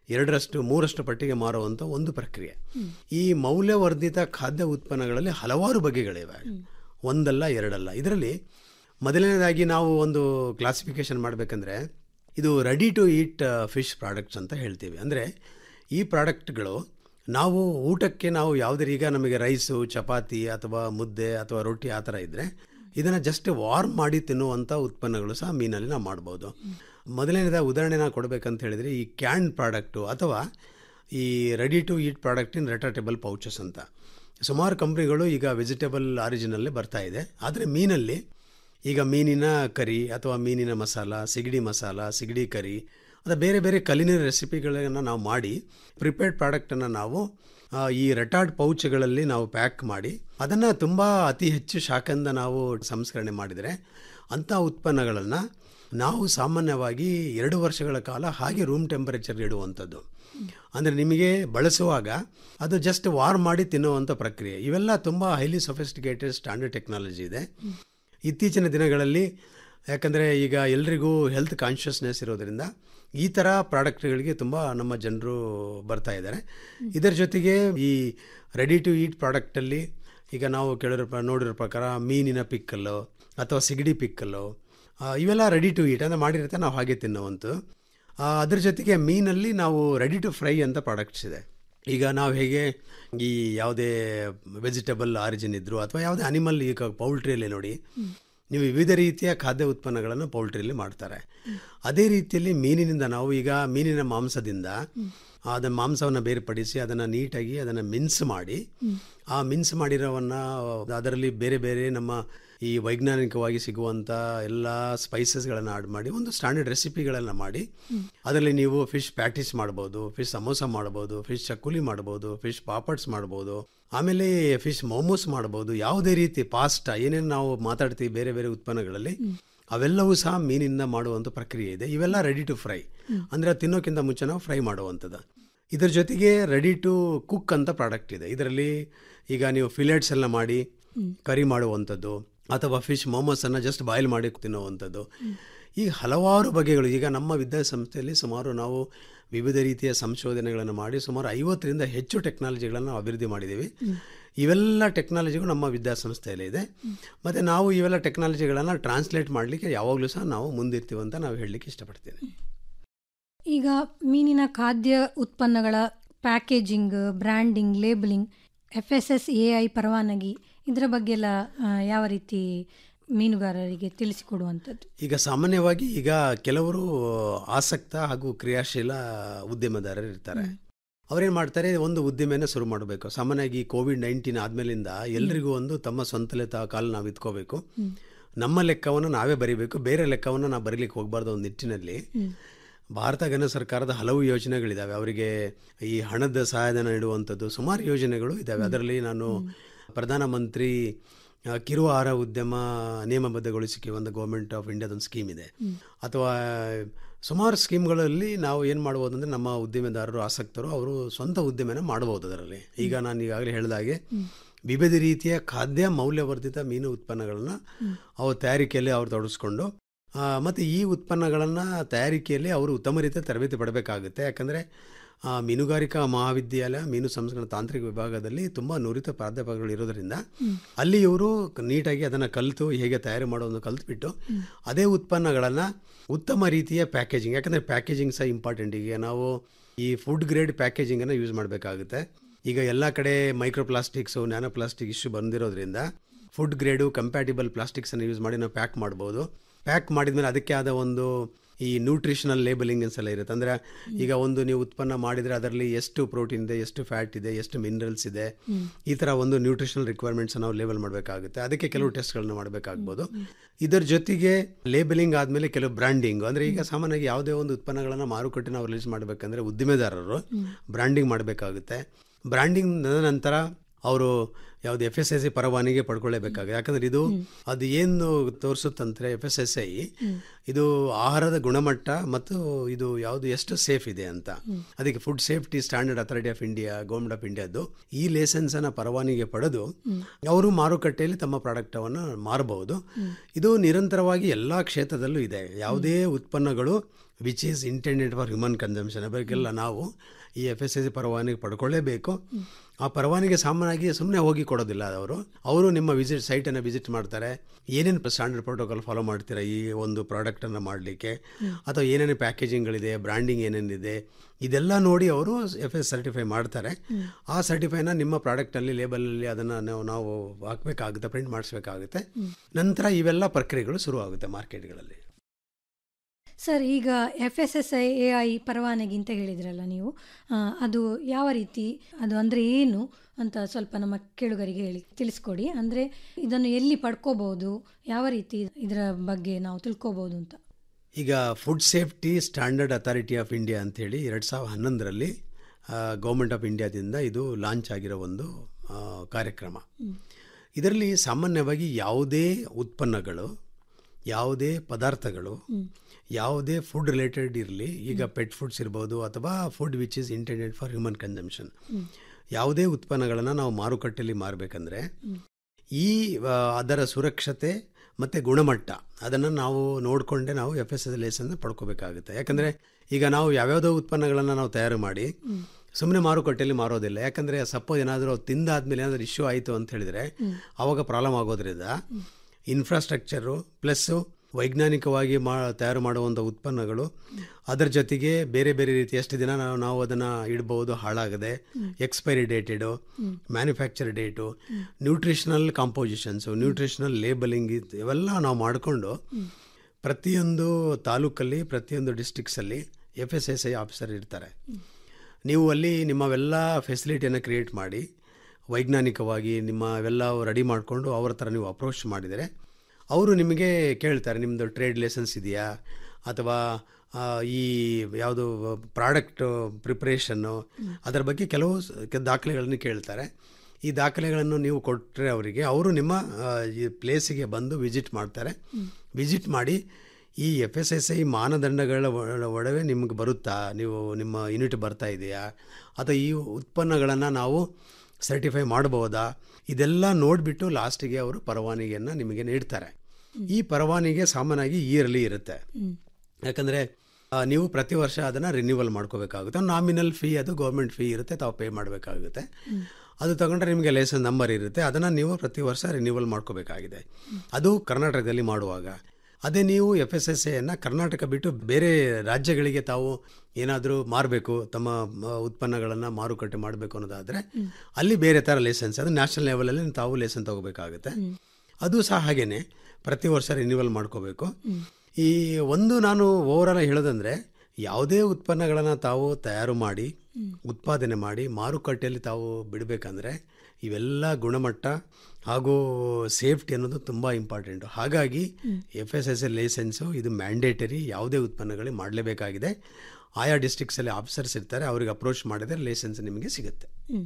ಎರಡರಷ್ಟು ಮೂರಷ್ಟು ಪಟ್ಟಿಗೆ ಮಾರುವಂಥ ಒಂದು ಪ್ರಕ್ರಿಯೆ ಈ ಮೌಲ್ಯವರ್ಧಿತ ಖಾದ್ಯ ಉತ್ಪನ್ನಗಳಲ್ಲಿ ಹಲವಾರು ಬಗೆಗಳಿವೆ ಒಂದಲ್ಲ ಎರಡಲ್ಲ ಇದರಲ್ಲಿ ಮೊದಲನೇದಾಗಿ ನಾವು ಒಂದು ಕ್ಲಾಸಿಫಿಕೇಶನ್ ಮಾಡಬೇಕಂದ್ರೆ ಇದು ready to eat fish products ಅಂತ ಹೇಳ್ತೀವಿ ಅಂದರೆ ಈ ಪ್ರಾಡಕ್ಟ್ಗಳು ನಾವು ಊಟಕ್ಕೆ ನಾವು ಯಾವುದೇ ಈಗ ನಮಗೆ ರೈಸು ಚಪಾತಿ ಅಥವಾ ಮುದ್ದೆ ಅಥವಾ ರೊಟ್ಟಿ ಆ ಥರ ಇದ್ದರೆ ಇದನ್ನು ಜಸ್ಟ್ ವಾರ್ಮ್ ಮಾಡಿ ತಿನ್ನುವಂಥ ಉತ್ಪನ್ನಗಳು ಸಹ ಮೀನಲ್ಲಿ ನಾವು ಮಾಡ್ಬೋದು ಮೊದಲನೇದ ಉದಾಹರಣೆ ನಾವು ಕೊಡಬೇಕಂತ ಹೇಳಿದರೆ ಈ ಕ್ಯಾನ್ ಪ್ರಾಡಕ್ಟು ಅಥವಾ ಈ ready to eat product in retortable pouches ಅಂತ ಸುಮಾರು ಕಂಪ್ನಿಗಳು ಈಗ ವೆಜಿಟೇಬಲ್ ಆರಿಜಿನಲ್ಲೇ ಬರ್ತಾ ಇದೆ ಆದರೆ ಮೀನಲ್ಲಿ ಈಗ ಮೀನಿನ ಕರಿ ಅಥವಾ ಮೀನಿನ ಮಸಾಲ ಸಿಗಡಿ ಮಸಾಲ ಸಿಗಡಿ ಕರಿ ಅಥವಾ ಬೇರೆ ಬೇರೆ ಕಲಿನ ರೆಸಿಪಿಗಳನ್ನು ನಾವು ಮಾಡಿ ಪ್ರಿಪೇರ್ಡ್ ಪ್ರಾಡಕ್ಟನ್ನು ನಾವು ಆ, ಈ ರೆಟಾರ್ಡ್ ಪೌಚ್ಗಳಲ್ಲಿ ನಾವು ಪ್ಯಾಕ್ ಮಾಡಿ ಅದನ್ನು ತುಂಬ ಅತಿ ಹೆಚ್ಚು ಶಾಖದಿಂದ ನಾವು ಸಂಸ್ಕರಣೆ ಮಾಡಿದರೆ ಅಂಥ ಉತ್ಪನ್ನಗಳನ್ನು ನಾವು ಸಾಮಾನ್ಯವಾಗಿ ಎರಡು ವರ್ಷಗಳ ಕಾಲ ಹಾಗೆ ರೂಮ್ ಟೆಂಪರೇಚರ್ ಇಡುವಂಥದ್ದು ಅಂದರೆ ನಿಮಗೆ ಬಳಸುವಾಗ ಅದು ಜಸ್ಟ್ ವಾರ್ಮ್ ಮಾಡಿ ತಿನ್ನುವಂಥ ಪ್ರಕ್ರಿಯೆ ಇವೆಲ್ಲ ತುಂಬ ಹೈಲಿ ಸೊಫಿಸ್ಟಿಕೇಟೆಡ್ ಸ್ಟ್ಯಾಂಡರ್ಡ್ ಟೆಕ್ನಾಲಜಿ ಇದೆ ಇತ್ತೀಚಿನ ದಿನಗಳಲ್ಲಿ ಯಾಕಂದರೆ ಈಗ ಎಲ್ರಿಗೂ ಹೆಲ್ತ್ ಕಾನ್ಷಿಯಸ್ನೆಸ್ ಇರೋದ್ರಿಂದ ಈ ಥರ ಪ್ರಾಡಕ್ಟ್ಗಳಿಗೆ ತುಂಬ ನಮ್ಮ ಜನರು ಬರ್ತಾ ಇದ್ದಾರೆ ಇದರ ಜೊತೆಗೆ ಈ ರೆಡಿ ಟು ಈಟ್ ಪ್ರಾಡಕ್ಟಲ್ಲಿ ಈಗ ನಾವು ಕೇಳಿರೋ ಪ್ರ- ನೋಡಿರೋ ಪ್ರಕಾರ ಮೀನಿನ ಪಿಕ್ಕಲ್ಲು ಅಥವಾ ಸಿಗಡಿ ಪಿಕ್ಕಲ್ಲು ಆ, ಇವೆಲ್ಲ ರೆಡಿ ಟು ಈಟ್ ಅಂದರೆ ಮಾಡಿರುತ್ತೆ ನಾವು ಹಾಗೆ ತಿನ್ನುವಂತು ಆ, ಅದ್ರ ಜೊತೆಗೆ ಮೀನಲ್ಲಿ ನಾವು ರೆಡಿ ಟು ಫ್ರೈ ಅಂತ ಪ್ರಾಡಕ್ಟ್ಸ್ ಇದೆ ಈಗ ನಾವು ಹೇಗೆ ಈ ಯಾವುದೇ ವೆಜಿಟೇಬಲ್ ಆರಿಜಿನ್ ಇದ್ದರೂ ಅಥವಾ ಯಾವುದೇ ಅನಿಮಲ್ ಈಗ ಪೌಲ್ಟ್ರಿಯಲ್ಲಿ ನೋಡಿ ನೀವು ವಿವಿಧ ರೀತಿಯ ಖಾದ್ಯ ಉತ್ಪನ್ನಗಳನ್ನು ಪೌಲ್ಟ್ರಿಯಲ್ಲಿ ಮಾಡ್ತಾರೆ ಅದೇ ರೀತಿಯಲ್ಲಿ ಮೀನಿನಿಂದ ನಾವು ಈಗ ಮೀನಿನ ಮಾಂಸದಿಂದ ಅದನ್ನ ಮಾಂಸವನ್ನು ಬೇರ್ಪಡಿಸಿ ಅದನ್ನು ನೀಟಾಗಿ ಅದನ್ನು ಮಿನ್ಸ್ ಮಾಡಿ ಆ ಮಿನ್ಸ್ ಮಾಡಿರೋವನ್ನು ಅದರಲ್ಲಿ ಬೇರೆ ಬೇರೆ ನಮ್ಮ ಈ ವೈಜ್ಞಾನಿಕವಾಗಿ ಸಿಗುವಂಥ ಎಲ್ಲ ಸ್ಪೈಸಸ್ಗಳನ್ನು ಆಡ್ ಮಾಡಿ ಒಂದು ಸ್ಟ್ಯಾಂಡರ್ಡ್ ರೆಸಿಪಿಗಳನ್ನು ಮಾಡಿ ಅದರಲ್ಲಿ ನೀವು ಫಿಶ್ ಪ್ಯಾಟಿಸ್ ಮಾಡ್ಬೋದು ಫಿಶ್ ಸಮೋಸ ಮಾಡ್ಬೋದು ಫಿಶ್ ಚಕ್ಕುಲಿ ಮಾಡ್ಬೋದು ಫಿಶ್ ಪಾಪಡ್ಸ್ ಮಾಡ್ಬೋದು ಆಮೇಲೆ ಫಿಶ್ ಮೋಮೋಸ್ ಮಾಡ್ಬೋದು ಯಾವುದೇ ರೀತಿ ಪಾಸ್ಟಾ ಏನೇನು ನಾವು ಮಾತಾಡ್ತೀವಿ ಬೇರೆ ಬೇರೆ ಉತ್ಪನ್ನಗಳಲ್ಲಿ ಅವೆಲ್ಲವೂ ಸಹ ಮೀನಿಂದ ಮಾಡುವಂಥ ಪ್ರಕ್ರಿಯೆ ಇದೆ ಇವೆಲ್ಲ ರೆಡಿ ಟು ಫ್ರೈ ಅಂದರೆ ತಿನ್ನೋಕ್ಕಿಂತ ಮುಂಚೆ ನಾವು ಫ್ರೈ ಮಾಡುವಂಥದ್ದು ಇದರ ಜೊತೆಗೆ ರೆಡಿ ಟು ಕುಕ್ ಅಂತ ಪ್ರಾಡಕ್ಟ್ ಇದೆ ಇದರಲ್ಲಿ ಈಗ ನೀವು ಫಿಲೆಟ್ಸ್ ಎಲ್ಲ ಮಾಡಿ ಕರಿ ಮಾಡುವಂಥದ್ದು ಅಥವಾ ಫಿಶ್ ಮೋಮೋಸನ್ನು ಜಸ್ಟ್ ಬಾಯ್ಲ್ ಮಾಡಿ ತಿನ್ನುವಂಥದ್ದು ಈಗ ಹಲವಾರು ಬಗೆಗಳು ಈಗ ನಮ್ಮ ವಿದ್ಯಾಸಂಸ್ಥೆಯಲ್ಲಿ ಸುಮಾರು ನಾವು ವಿವಿಧ ರೀತಿಯ ಸಂಶೋಧನೆಗಳನ್ನು ಮಾಡಿ ಸುಮಾರು ಐವತ್ತರಿಂದ ಹೆಚ್ಚು ಟೆಕ್ನಾಲಜಿಗಳನ್ನು ನಾವು ಅಭಿವೃದ್ಧಿ ಮಾಡಿದ್ದೀವಿ ಇವೆಲ್ಲ ಟೆಕ್ನಾಲಜಿಗಳು ನಮ್ಮ ವಿದ್ಯಾಸಂಸ್ಥೆಯಲ್ಲಿ ಇದೆ ಮತ್ತು ನಾವು ಇವೆಲ್ಲ ಟೆಕ್ನಾಲಜಿಗಳನ್ನು ಟ್ರಾನ್ಸ್ಲೇಟ್ ಮಾಡಲಿಕ್ಕೆ ಯಾವಾಗಲೂ ಸಹ ನಾವು ಮುಂದಿರ್ತೀವಿ ಅಂತ ನಾವು ಹೇಳಲಿಕ್ಕೆ ಇಷ್ಟಪಡ್ತೀನಿ ಈಗ ಮೀನಿನ ಖಾದ್ಯ ಉತ್ಪನ್ನಗಳ packaging branding labelling F S S A I ಪರವಾನಗಿ ಇದರ ಬಗ್ಗೆ ಎಲ್ಲ ಆ, ಯಾವ ರೀತಿ ಮೀನುಗಾರರಿಗೆ ತಿಳಿಸಿಕೊಡುವಂಥದ್ದು ಈಗ ಸಾಮಾನ್ಯವಾಗಿ ಈಗ ಕೆಲವರು ಆಸಕ್ತ ಹಾಗೂ ಕ್ರಿಯಾಶೀಲ ಉದ್ಯಮದಾರರು ಇರ್ತಾರೆ ಅವ್ರೇನು ಮಾಡ್ತಾರೆ ಒಂದು ಉದ್ಯಮನ ಶುರು ಮಾಡಬೇಕು ಸಾಮಾನ್ಯವಾಗಿ ಕೋವಿಡ್ ನೈನ್ಟೀನ್ ಆದಮೇಲಿಂದ ಎಲ್ರಿಗೂ ಒಂದು ತಮ್ಮ ಸ್ವಂತಲೆ ತಾ ಕಾಲು ನಾವು ಇತ್ಕೋಬೇಕು ನಮ್ಮ ಲೆಕ್ಕವನ್ನು ನಾವೇ ಬರಿಬೇಕು ಬೇರೆ ಲೆಕ್ಕವನ್ನು ನಾವು ಬರೀಲಿಕ್ಕೆ ಹೋಗಬಾರ್ದು ಒಂದು ನಿಟ್ಟಿನಲ್ಲಿ ಭಾರತ ಘನ ಸರ್ಕಾರದ ಹಲವು ಯೋಜನೆಗಳಿದ್ದಾವೆ ಅವರಿಗೆ ಈ ಹಣದ ಸಹಾಯಧನ ನೀಡುವಂಥದ್ದು ಸುಮಾರು ಯೋಜನೆಗಳು ಇದ್ದಾವೆ ಅದರಲ್ಲಿ ನಾನು ಪ್ರಧಾನಮಂತ್ರಿ ಆ, ಕಿರು ಆಹಾರ ಉದ್ಯಮ ನಿಯಮಬದ್ಧಗೊಳಿಸಿಕೆ ಒಂದು ಗೌರ್ಮೆಂಟ್ ಆಫ್ ಇಂಡಿಯಾದ ಒಂದು ಸ್ಕೀಮ್ ಇದೆ ಅಥವಾ ಸುಮಾರು ಸ್ಕೀಮ್ಗಳಲ್ಲಿ ನಾವು ಏನು ಮಾಡ್ಬೋದು ಅಂದರೆ ನಮ್ಮ ಉದ್ಯಮೆದಾರರು ಆಸಕ್ತರು ಅವರು ಸ್ವಂತ ಉದ್ಯಮನ ಮಾಡ್ಬೋದು ಅದರಲ್ಲಿ ಈಗ ನಾನು ಈಗಾಗಲೇ ಹೇಳಿದಾಗೆ ವಿವಿಧ ರೀತಿಯ ಖಾದ್ಯ ಮೌಲ್ಯವರ್ಧಿತ ಮೀನು ಉತ್ಪನ್ನಗಳನ್ನು ಅವ್ರ ತಯಾರಿಕೆಯಲ್ಲಿ ಅವ್ರು ತೊಡಗಿಸ್ಕೊಂಡು ಆ, ಮತ್ತು ಈ ಉತ್ಪನ್ನಗಳನ್ನು ತಯಾರಿಕೆಯಲ್ಲಿ ಅವರು ಉತ್ತಮ ರೀತಿಯ ತರಬೇತಿ ಪಡಬೇಕಾಗುತ್ತೆ ಯಾಕಂದರೆ ಆ, ಮೀನುಗಾರಿಕಾ ಮಹಾವಿದ್ಯಾಲಯ ಮೀನು ಸಂಸ್ಕರಣಾ ತಾಂತ್ರಿಕ ವಿಭಾಗದಲ್ಲಿ ತುಂಬ ನುರಿತ ಪ್ರಾಧ್ಯಾಪಕರು ಇರೋದರಿಂದ ಅಲ್ಲಿ ಇವರು ನೀಟಾಗಿ ಅದನ್ನು ಕಲಿತು ಹೇಗೆ ತಯಾರಿ ಮಾಡೋದನ್ನು ಕಲಿತ್ಬಿಟ್ಟು ಅದೇ ಉತ್ಪನ್ನಗಳನ್ನು ಉತ್ತಮ ರೀತಿಯ ಪ್ಯಾಕೇಜಿಂಗ್ ಯಾಕಂದರೆ ಪ್ಯಾಕೇಜಿಂಗ್ ಸಹ ಇಂಪಾರ್ಟೆಂಟ್ ಈಗ ನಾವು ಈ ಫುಡ್ ಗ್ರೇಡ್ ಪ್ಯಾಕೇಜಿಂಗನ್ನು ಯೂಸ್ ಮಾಡಬೇಕಾಗುತ್ತೆ ಈಗ ಎಲ್ಲ ಕಡೆ micro plastics nano plastic issue ಬಂದಿರೋದ್ರಿಂದ ಫುಡ್ ಗ್ರೇಡು ಕಂಪ್ಯಾಟಿಬಲ್ ಪ್ಲಾಸ್ಟಿಕ್ಸನ್ನು ಯೂಸ್ ಮಾಡಿ ನಾವು ಪ್ಯಾಕ್ ಮಾಡ್ಬೋದು ಪ್ಯಾಕ್ ಮಾಡಿದ್ಮೇಲೆ ಅದಕ್ಕೆ ಆದ ಒಂದು ಈ ನ್ಯೂಟ್ರಿಷನಲ್ ಲೇಬಲಿಂಗ್ ಎಲ್ಲ ಇರುತ್ತೆ ಅಂದರೆ ಈಗ ಒಂದು ನೀವು ಉತ್ಪನ್ನ ಮಾಡಿದರೆ ಅದರಲ್ಲಿ ಎಷ್ಟು ಪ್ರೋಟೀನ್ ಇದೆ ಎಷ್ಟು ಫ್ಯಾಟ್ ಇದೆ ಎಷ್ಟು ಮಿನರಲ್ಸ್ ಇದೆ ಈ ಥರ ಒಂದು ನ್ಯೂಟ್ರಿಷನಲ್ ರಿಕ್ವೈರ್ಮೆಂಟ್ಸ್ ನಾವು ಲೇಬಲ್ ಮಾಡಬೇಕಾಗುತ್ತೆ ಅದಕ್ಕೆ ಕೆಲವು ಟೆಸ್ಟ್ಗಳನ್ನ ಮಾಡಬೇಕಾಗ್ಬೋದು ಇದರ ಜೊತೆಗೆ ಲೇಬಲಿಂಗ್ ಆದಮೇಲೆ ಕೆಲವು ಬ್ರ್ಯಾಂಡಿಂಗ್ ಅಂದರೆ ಈಗ ಸಾಮಾನ್ಯವಾಗಿ ಯಾವುದೇ ಒಂದು ಉತ್ಪನ್ನಗಳನ್ನು ಮಾರುಕಟ್ಟೆ ನಾವು ರಿಲೀಸ್ ಮಾಡಬೇಕಂದ್ರೆ ಉದ್ದಿಮೆದಾರರು ಬ್ರ್ಯಾಂಡಿಂಗ್ ಮಾಡಬೇಕಾಗುತ್ತೆ ಬ್ರ್ಯಾಂಡಿಂಗ್ ನಂತರ ಅವರು ಯಾವುದು ಎಫ್ ಎಸ್ ಎಸ್ ಸಿ ಪರವಾನಿಗೆ ಪಡ್ಕೊಳ್ಳೇಬೇಕಾಗುತ್ತೆ ಯಾಕಂದ್ರೆ ಇದು ಅದು ಏನು ತೋರಿಸುತ್ತಂದ್ರೆ ಎಫ್ ಎಸ್ ಎಸ್ ಐ ಇದು ಆಹಾರದ ಗುಣಮಟ್ಟ ಮತ್ತು ಇದು ಯಾವುದು ಎಷ್ಟು ಸೇಫ್ ಇದೆ ಅಂತ ಅದಕ್ಕೆ food safety standard authority of India government of ಇಂಡಿಯಾದ್ದು ಈ ಲೈಸೆನ್ಸ್ ಅನ್ನ ಪರವಾನಿಗೆ ಪಡೆದು ಅವರು ಮಾರುಕಟ್ಟೆಯಲ್ಲಿ ತಮ್ಮ ಪ್ರಾಡಕ್ಟ್ ಅನ್ನು ಮಾರಬಹುದು ಇದು ನಿರಂತರವಾಗಿ ಎಲ್ಲಾ ಕ್ಷೇತ್ರದಲ್ಲೂ ಇದೆ ಯಾವುದೇ ಉತ್ಪನ್ನಗಳು which is intended for human consumption ಅವರಿಗೆಲ್ಲ ನಾವು ಈ ಎಫ್ ಎಸ್ ಎಸ್ ಸಿ ಪರವಾನಿಗೆ ಪಡ್ಕೊಳ್ಳೇಬೇಕು ಆ ಪರವಾನಿಗೆ ಸಾಮಾನ್ಯವಾಗಿ ಸುಮ್ಮನೆ ಹೋಗಿ ಕೊಡೋದಿಲ್ಲ ಅವರು ಅವರು ನಿಮ್ಮ ವಿಸಿಟ್ ಸೈಟನ್ನು ವಿಸಿಟ್ ಮಾಡ್ತಾರೆ ಏನೇನು ಸ್ಟ್ಯಾಂಡರ್ಡ್ ಪ್ರೋಟೋಕಾಲ್ ಫಾಲೋ ಮಾಡ್ತೀರಾ ಈ ಒಂದು ಪ್ರಾಡಕ್ಟನ್ನು ಮಾಡಲಿಕ್ಕೆ ಅಥವಾ ಏನೇನು ಪ್ಯಾಕೇಜಿಂಗ್ಗಳಿದೆ ಬ್ರ್ಯಾಂಡಿಂಗ್ ಏನೇನಿದೆ ಇದೆಲ್ಲ ನೋಡಿ ಅವರು ಎಫ್ ಎಸ್ ಸರ್ಟಿಫೈ ಮಾಡ್ತಾರೆ ಆ ಸರ್ಟಿಫೈನ ನಿಮ್ಮ ಪ್ರಾಡಕ್ಟಲ್ಲಿ ಲೇಬಲಲ್ಲಿ ಅದನ್ನು ನಾವು ನಾವು ಹಾಕಬೇಕಾಗುತ್ತೆ ಪ್ರಿಂಟ್ ಮಾಡಿಸ್ಬೇಕಾಗುತ್ತೆ ನಂತರ ಇವೆಲ್ಲ ಪ್ರಕ್ರಿಯೆಗಳು ಶುರು ಆಗುತ್ತೆ ಮಾರ್ಕೆಟ್ಗಳಲ್ಲಿ ಸರ್ ಈಗ F S S A I I ಪರವಾನಗಿ ಅಂತ ಹೇಳಿದ್ರಲ್ಲ ನೀವು ಆ, ಅದು ಯಾವ ರೀತಿ ಅದು ಅಂದರೆ ಏನು ಅಂತ ಸ್ವಲ್ಪ ನಮ್ಮ ಕೇಳುಗರಿಗೆ ಹೇಳಿ ತಿಳಿಸ್ಕೊಡಿ ಅಂದರೆ ಇದನ್ನು ಎಲ್ಲಿ ಪಡ್ಕೋಬಹುದು ಯಾವ ರೀತಿ ಇದರ ಬಗ್ಗೆ ನಾವು ತಿಳ್ಕೊಬಹುದು ಅಂತ ಈಗ food safety standard authority of India ಅಂತೇಳಿ ಎರಡು ಸಾವಿರದ ಹನ್ನೊಂದರಲ್ಲಿ ಗೌರ್ಮೆಂಟ್ ಆಫ್ ಇಂಡಿಯಾದಿಂದ ಇದು ಲಾಂಚ್ ಆಗಿರೋ ಒಂದು ಆ, ಕಾರ್ಯಕ್ರಮ ಇದರಲ್ಲಿ ಸಾಮಾನ್ಯವಾಗಿ ಯಾವುದೇ ಉತ್ಪನ್ನಗಳು ಯಾವುದೇ ಪದಾರ್ಥಗಳು ಯಾವುದೇ ಫುಡ್ ರಿಲೇಟೆಡ್ ಇರಲಿ ಈಗ ಪೆಟ್ ಫುಡ್ಸ್ ಇರ್ಬೋದು ಅಥವಾ food which is intended for human consumption ಯಾವುದೇ ಉತ್ಪನ್ನಗಳನ್ನು ನಾವು ಮಾರುಕಟ್ಟೆಯಲ್ಲಿ ಮಾರಬೇಕಂದ್ರೆ ಈ ಆ, ಅದರ ಸುರಕ್ಷತೆ ಮತ್ತು ಗುಣಮಟ್ಟ ಅದನ್ನು ನಾವು ನೋಡಿಕೊಂಡೇ ನಾವು ಎಫ್ ಎಸ್ ಎಸ್ ಲೈಸೆನ್ಸ್ ಪಡ್ಕೋಬೇಕಾಗುತ್ತೆ ಯಾಕಂದರೆ ಈಗ ನಾವು ಯಾವ್ಯಾವುದೋ ಉತ್ಪನ್ನಗಳನ್ನು ನಾವು ತಯಾರು ಮಾಡಿ ಸುಮ್ಮನೆ ಮಾರುಕಟ್ಟೆಯಲ್ಲಿ ಮಾರೋದಿಲ್ಲ ಯಾಕಂದರೆ ಸಪೋಸ್ ಏನಾದರೂ ತಿಂದಾದ್ಮೇಲೆ ಏನಾದರೂ ಇಶ್ಯೂ ಆಯಿತು ಅಂತ ಹೇಳಿದರೆ ಆವಾಗ ಪ್ರಾಬ್ಲಮ್ ಆಗೋದ್ರಿಂದ ಇನ್ಫ್ರಾಸ್ಟ್ರಕ್ಚರು ಪ್ಲಸ್ಸು ವೈಜ್ಞಾನಿಕವಾಗಿ ಮಾ ತಯಾರು ಮಾಡುವಂಥ ಉತ್ಪನ್ನಗಳು ಅದರ ಜೊತೆಗೆ ಬೇರೆ ಬೇರೆ ರೀತಿ ಎಷ್ಟು ದಿನ ನಾವು ನಾವು ಅದನ್ನು ಇಡ್ಬೋದು ಹಾಳಾಗದೆ expiry dated manufacture date nutritional compositions nutritional labelling ಇವೆಲ್ಲ ನಾವು ಮಾಡಿಕೊಂಡು ಪ್ರತಿಯೊಂದು ತಾಲೂಕಲ್ಲಿ ಪ್ರತಿಯೊಂದು ಡಿಸ್ಟಿಕ್ಸಲ್ಲಿ F S S I officer ಇರ್ತಾರೆ ನೀವು ಅಲ್ಲಿ ನಿಮ್ಮವೆಲ್ಲ ಫೆಸಿಲಿಟಿಯನ್ನು ಕ್ರಿಯೇಟ್ ಮಾಡಿ ವೈಜ್ಞಾನಿಕವಾಗಿ ನಿಮ್ಮ ಅವೆಲ್ಲ ರೆಡಿ ಮಾಡಿಕೊಂಡು ಅವ್ರ ಥರ ನೀವು ಅಪ್ರೋಚ್ ಮಾಡಿದರೆ ಅವರು ನಿಮಗೆ ಕೇಳ್ತಾರೆ ನಿಮ್ಮದು ಟ್ರೇಡ್ ಲೈಸೆನ್ಸ್ ಇದೆಯಾ ಅಥವಾ ಆ, ಈ ಯಾವುದು ಪ್ರಾಡಕ್ಟ್ ಪ್ರಿಪ್ರೇಷನ್ನು ಅದರ ಬಗ್ಗೆ ಕೆಲವು ಸ- ಕೆ- ದಾಖಲೆಗಳನ್ನು ಕೇಳ್ತಾರೆ ಈ ದಾಖಲೆಗಳನ್ನು ನೀವು ಕೊಟ್ಟರೆ ಅವರಿಗೆ ಅವರು ನಿಮ್ಮ ಆ, ಈ ಪ್ಲೇಸಿಗೆ ಬಂದು ವಿಸಿಟ್ ಮಾಡ್ತಾರೆ ವಿಸಿಟ್ ಮಾಡಿ ಈ ಎಫ್ ಎಸ್ ಎಸ್ ಐ ಮಾನದಂಡಗಳ ಒಳ- ಒಡವೆ ನಿಮ್ಗೆ ಬರುತ್ತಾ ನೀವು ನಿಮ್ಮ ಯೂನಿಟ್ ಬರ್ತಾ ಇದೆಯಾ ಅಥವಾ ಈ ಉತ್ಪನ್ನಗಳನ್ನು ನಾವು ಸರ್ಟಿಫೈ ಮಾಡ್ಬೋದಾ ಇದೆಲ್ಲ ನೋಡಿಬಿಟ್ಟು ಲಾಸ್ಟಿಗೆ ಅವರು ಪರವಾನಗಿಯನ್ನು ನಿಮಗೆ ನೀಡ್ತಾರೆ ಈ ಪರವಾನಗಿ ಸಾಮಾನ್ಯವಾಗಿ ಇಯರ್ಲಿ ಇರುತ್ತೆ ಯಾಕಂದರೆ ನೀವು ಪ್ರತಿ ವರ್ಷ ಅದನ್ನು ರಿನ್ಯೂವಲ್ ಮಾಡ್ಕೋಬೇಕಾಗುತ್ತೆ ನಾಮಿನಲ್ ಫೀ ಅದು ಗೌರ್ಮೆಂಟ್ ಫೀ ಇರುತ್ತೆ ತಾವು ಪೇ ಮಾಡಬೇಕಾಗುತ್ತೆ ಅದು ತಗೊಂಡ್ರೆ ನಿಮಗೆ ಲೈಸೆನ್ಸ್ ನಂಬರ್ ಇರುತ್ತೆ ಅದನ್ನು ನೀವು ಪ್ರತಿ ವರ್ಷ ರಿನ್ಯೂವಲ್ ಮಾಡ್ಕೋಬೇಕಾಗಿದೆ ಅದು ಕರ್ನಾಟಕದಲ್ಲಿ ಮಾಡುವಾಗ ಅದೇ ನೀವು ಎಫ್ ಎಸ್ ಎಸ್ ಎನ್ನು ಕರ್ನಾಟಕ ಬಿಟ್ಟು ಬೇರೆ ರಾಜ್ಯಗಳಿಗೆ ತಾವು ಏನಾದರೂ ಮಾರಬೇಕು ತಮ್ಮ ಉತ್ಪನ್ನಗಳನ್ನು ಮಾರುಕಟ್ಟೆ ಮಾಡಬೇಕು ಅನ್ನೋದಾದರೆ ಅಲ್ಲಿ ಬೇರೆ ಥರ ಲೈಸೆನ್ಸ್ ಅದು ನ್ಯಾಷನಲ್ ಲೆವೆಲಲ್ಲಿ ತಾವು ಲೈಸೆನ್ಸ್ ತಗೋಬೇಕಾಗುತ್ತೆ ಅದು ಸಹ ಹಾಗೇನೆ ಪ್ರತಿ ವರ್ಷ ರಿನ್ಯೂವಲ್ ಮಾಡ್ಕೋಬೇಕು ಈ ಒಂದು ನಾನು ಓವರಾಲ್ ಹೇಳೋದಂದರೆ ಯಾವುದೇ ಉತ್ಪನ್ನಗಳನ್ನು ತಾವು ತಯಾರು ಮಾಡಿ ಉತ್ಪಾದನೆ ಮಾಡಿ ಮಾರುಕಟ್ಟೆಯಲ್ಲಿ ತಾವು ಬಿಡಬೇಕಂದ್ರೆ ಇವೆಲ್ಲ ಗುಣಮಟ್ಟ ಹಾಗೂ ಸೇಫ್ಟಿ ಅನ್ನೋದು ತುಂಬ ಇಂಪಾರ್ಟೆಂಟು ಹಾಗಾಗಿ F S S L license ಇದು ಮ್ಯಾಂಡೇಟರಿ ಯಾವುದೇ ಉತ್ಪನ್ನಗಳಿಗೆ ಮಾಡಲೇಬೇಕಾಗಿದೆ ಆಯಾ ಡಿಸ್ಟ್ರಿಕ್ಸಲ್ಲಿ ಆಫೀಸರ್ಸ್ ಇರ್ತಾರೆ ಅವ್ರಿಗೆ ಅಪ್ರೋಚ್ ಮಾಡಿದರೆ ಲೈಸೆನ್ಸ್ ನಿಮಗೆ ಸಿಗುತ್ತೆ ಹ್ಮ್.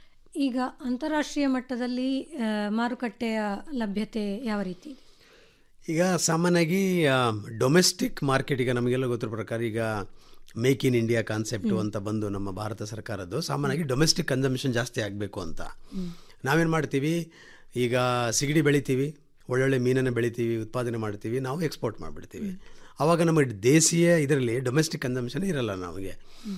ಈಗ ಅಂತಾರಾಷ್ಟ್ರೀಯ ಮಟ್ಟದಲ್ಲಿ ಆ, ಮಾರುಕಟ್ಟೆಯ ಲಭ್ಯತೆ ಯಾವ ರೀತಿ ಇದೆ ಈಗ ಸಾಮಾನ್ಯವಾಗಿ ಡೊಮೆಸ್ಟಿಕ್ ಮಾರ್ಕೆಟ್ ಈಗ ನಮಗೆಲ್ಲ ಗೊತ್ತಿರೋ ಪ್ರಕಾರ ಈಗ ಮೇಕ್ ಇನ್ ಇಂಡಿಯಾ ಕಾನ್ಸೆಪ್ಟು ಅಂತ ಬಂದು ನಮ್ಮ ಭಾರತ ಸರ್ಕಾರದ್ದು ಸಾಮಾನ್ಯವಾಗಿ ಡೊಮೆಸ್ಟಿಕ್ ಕನ್ಸಂಪ್ಷನ್ ಜಾಸ್ತಿ ಆಗಬೇಕು ಅಂತ ನಾವೇನು ಮಾಡ್ತೀವಿ ಈಗ ಸಿಗಡಿ ಬೆಳಿತೀವಿ ಒಳ್ಳೊಳ್ಳೆ ಮೀನನ್ನು ಬೆಳಿತೀವಿ ಉತ್ಪಾದನೆ ಮಾಡ್ತೀವಿ ನಾವು ಎಕ್ಸ್ಪೋರ್ಟ್ ಮಾಡಿಬಿಡ್ತೀವಿ ಆವಾಗ ನಮ್ಮ ದೇಶೀಯ ಇದರಲ್ಲಿ ಡೊಮೆಸ್ಟಿಕ್ ಕನ್ಸಂಪ್ಷನ್ ಇರಲ್ಲ ನಮಗೆ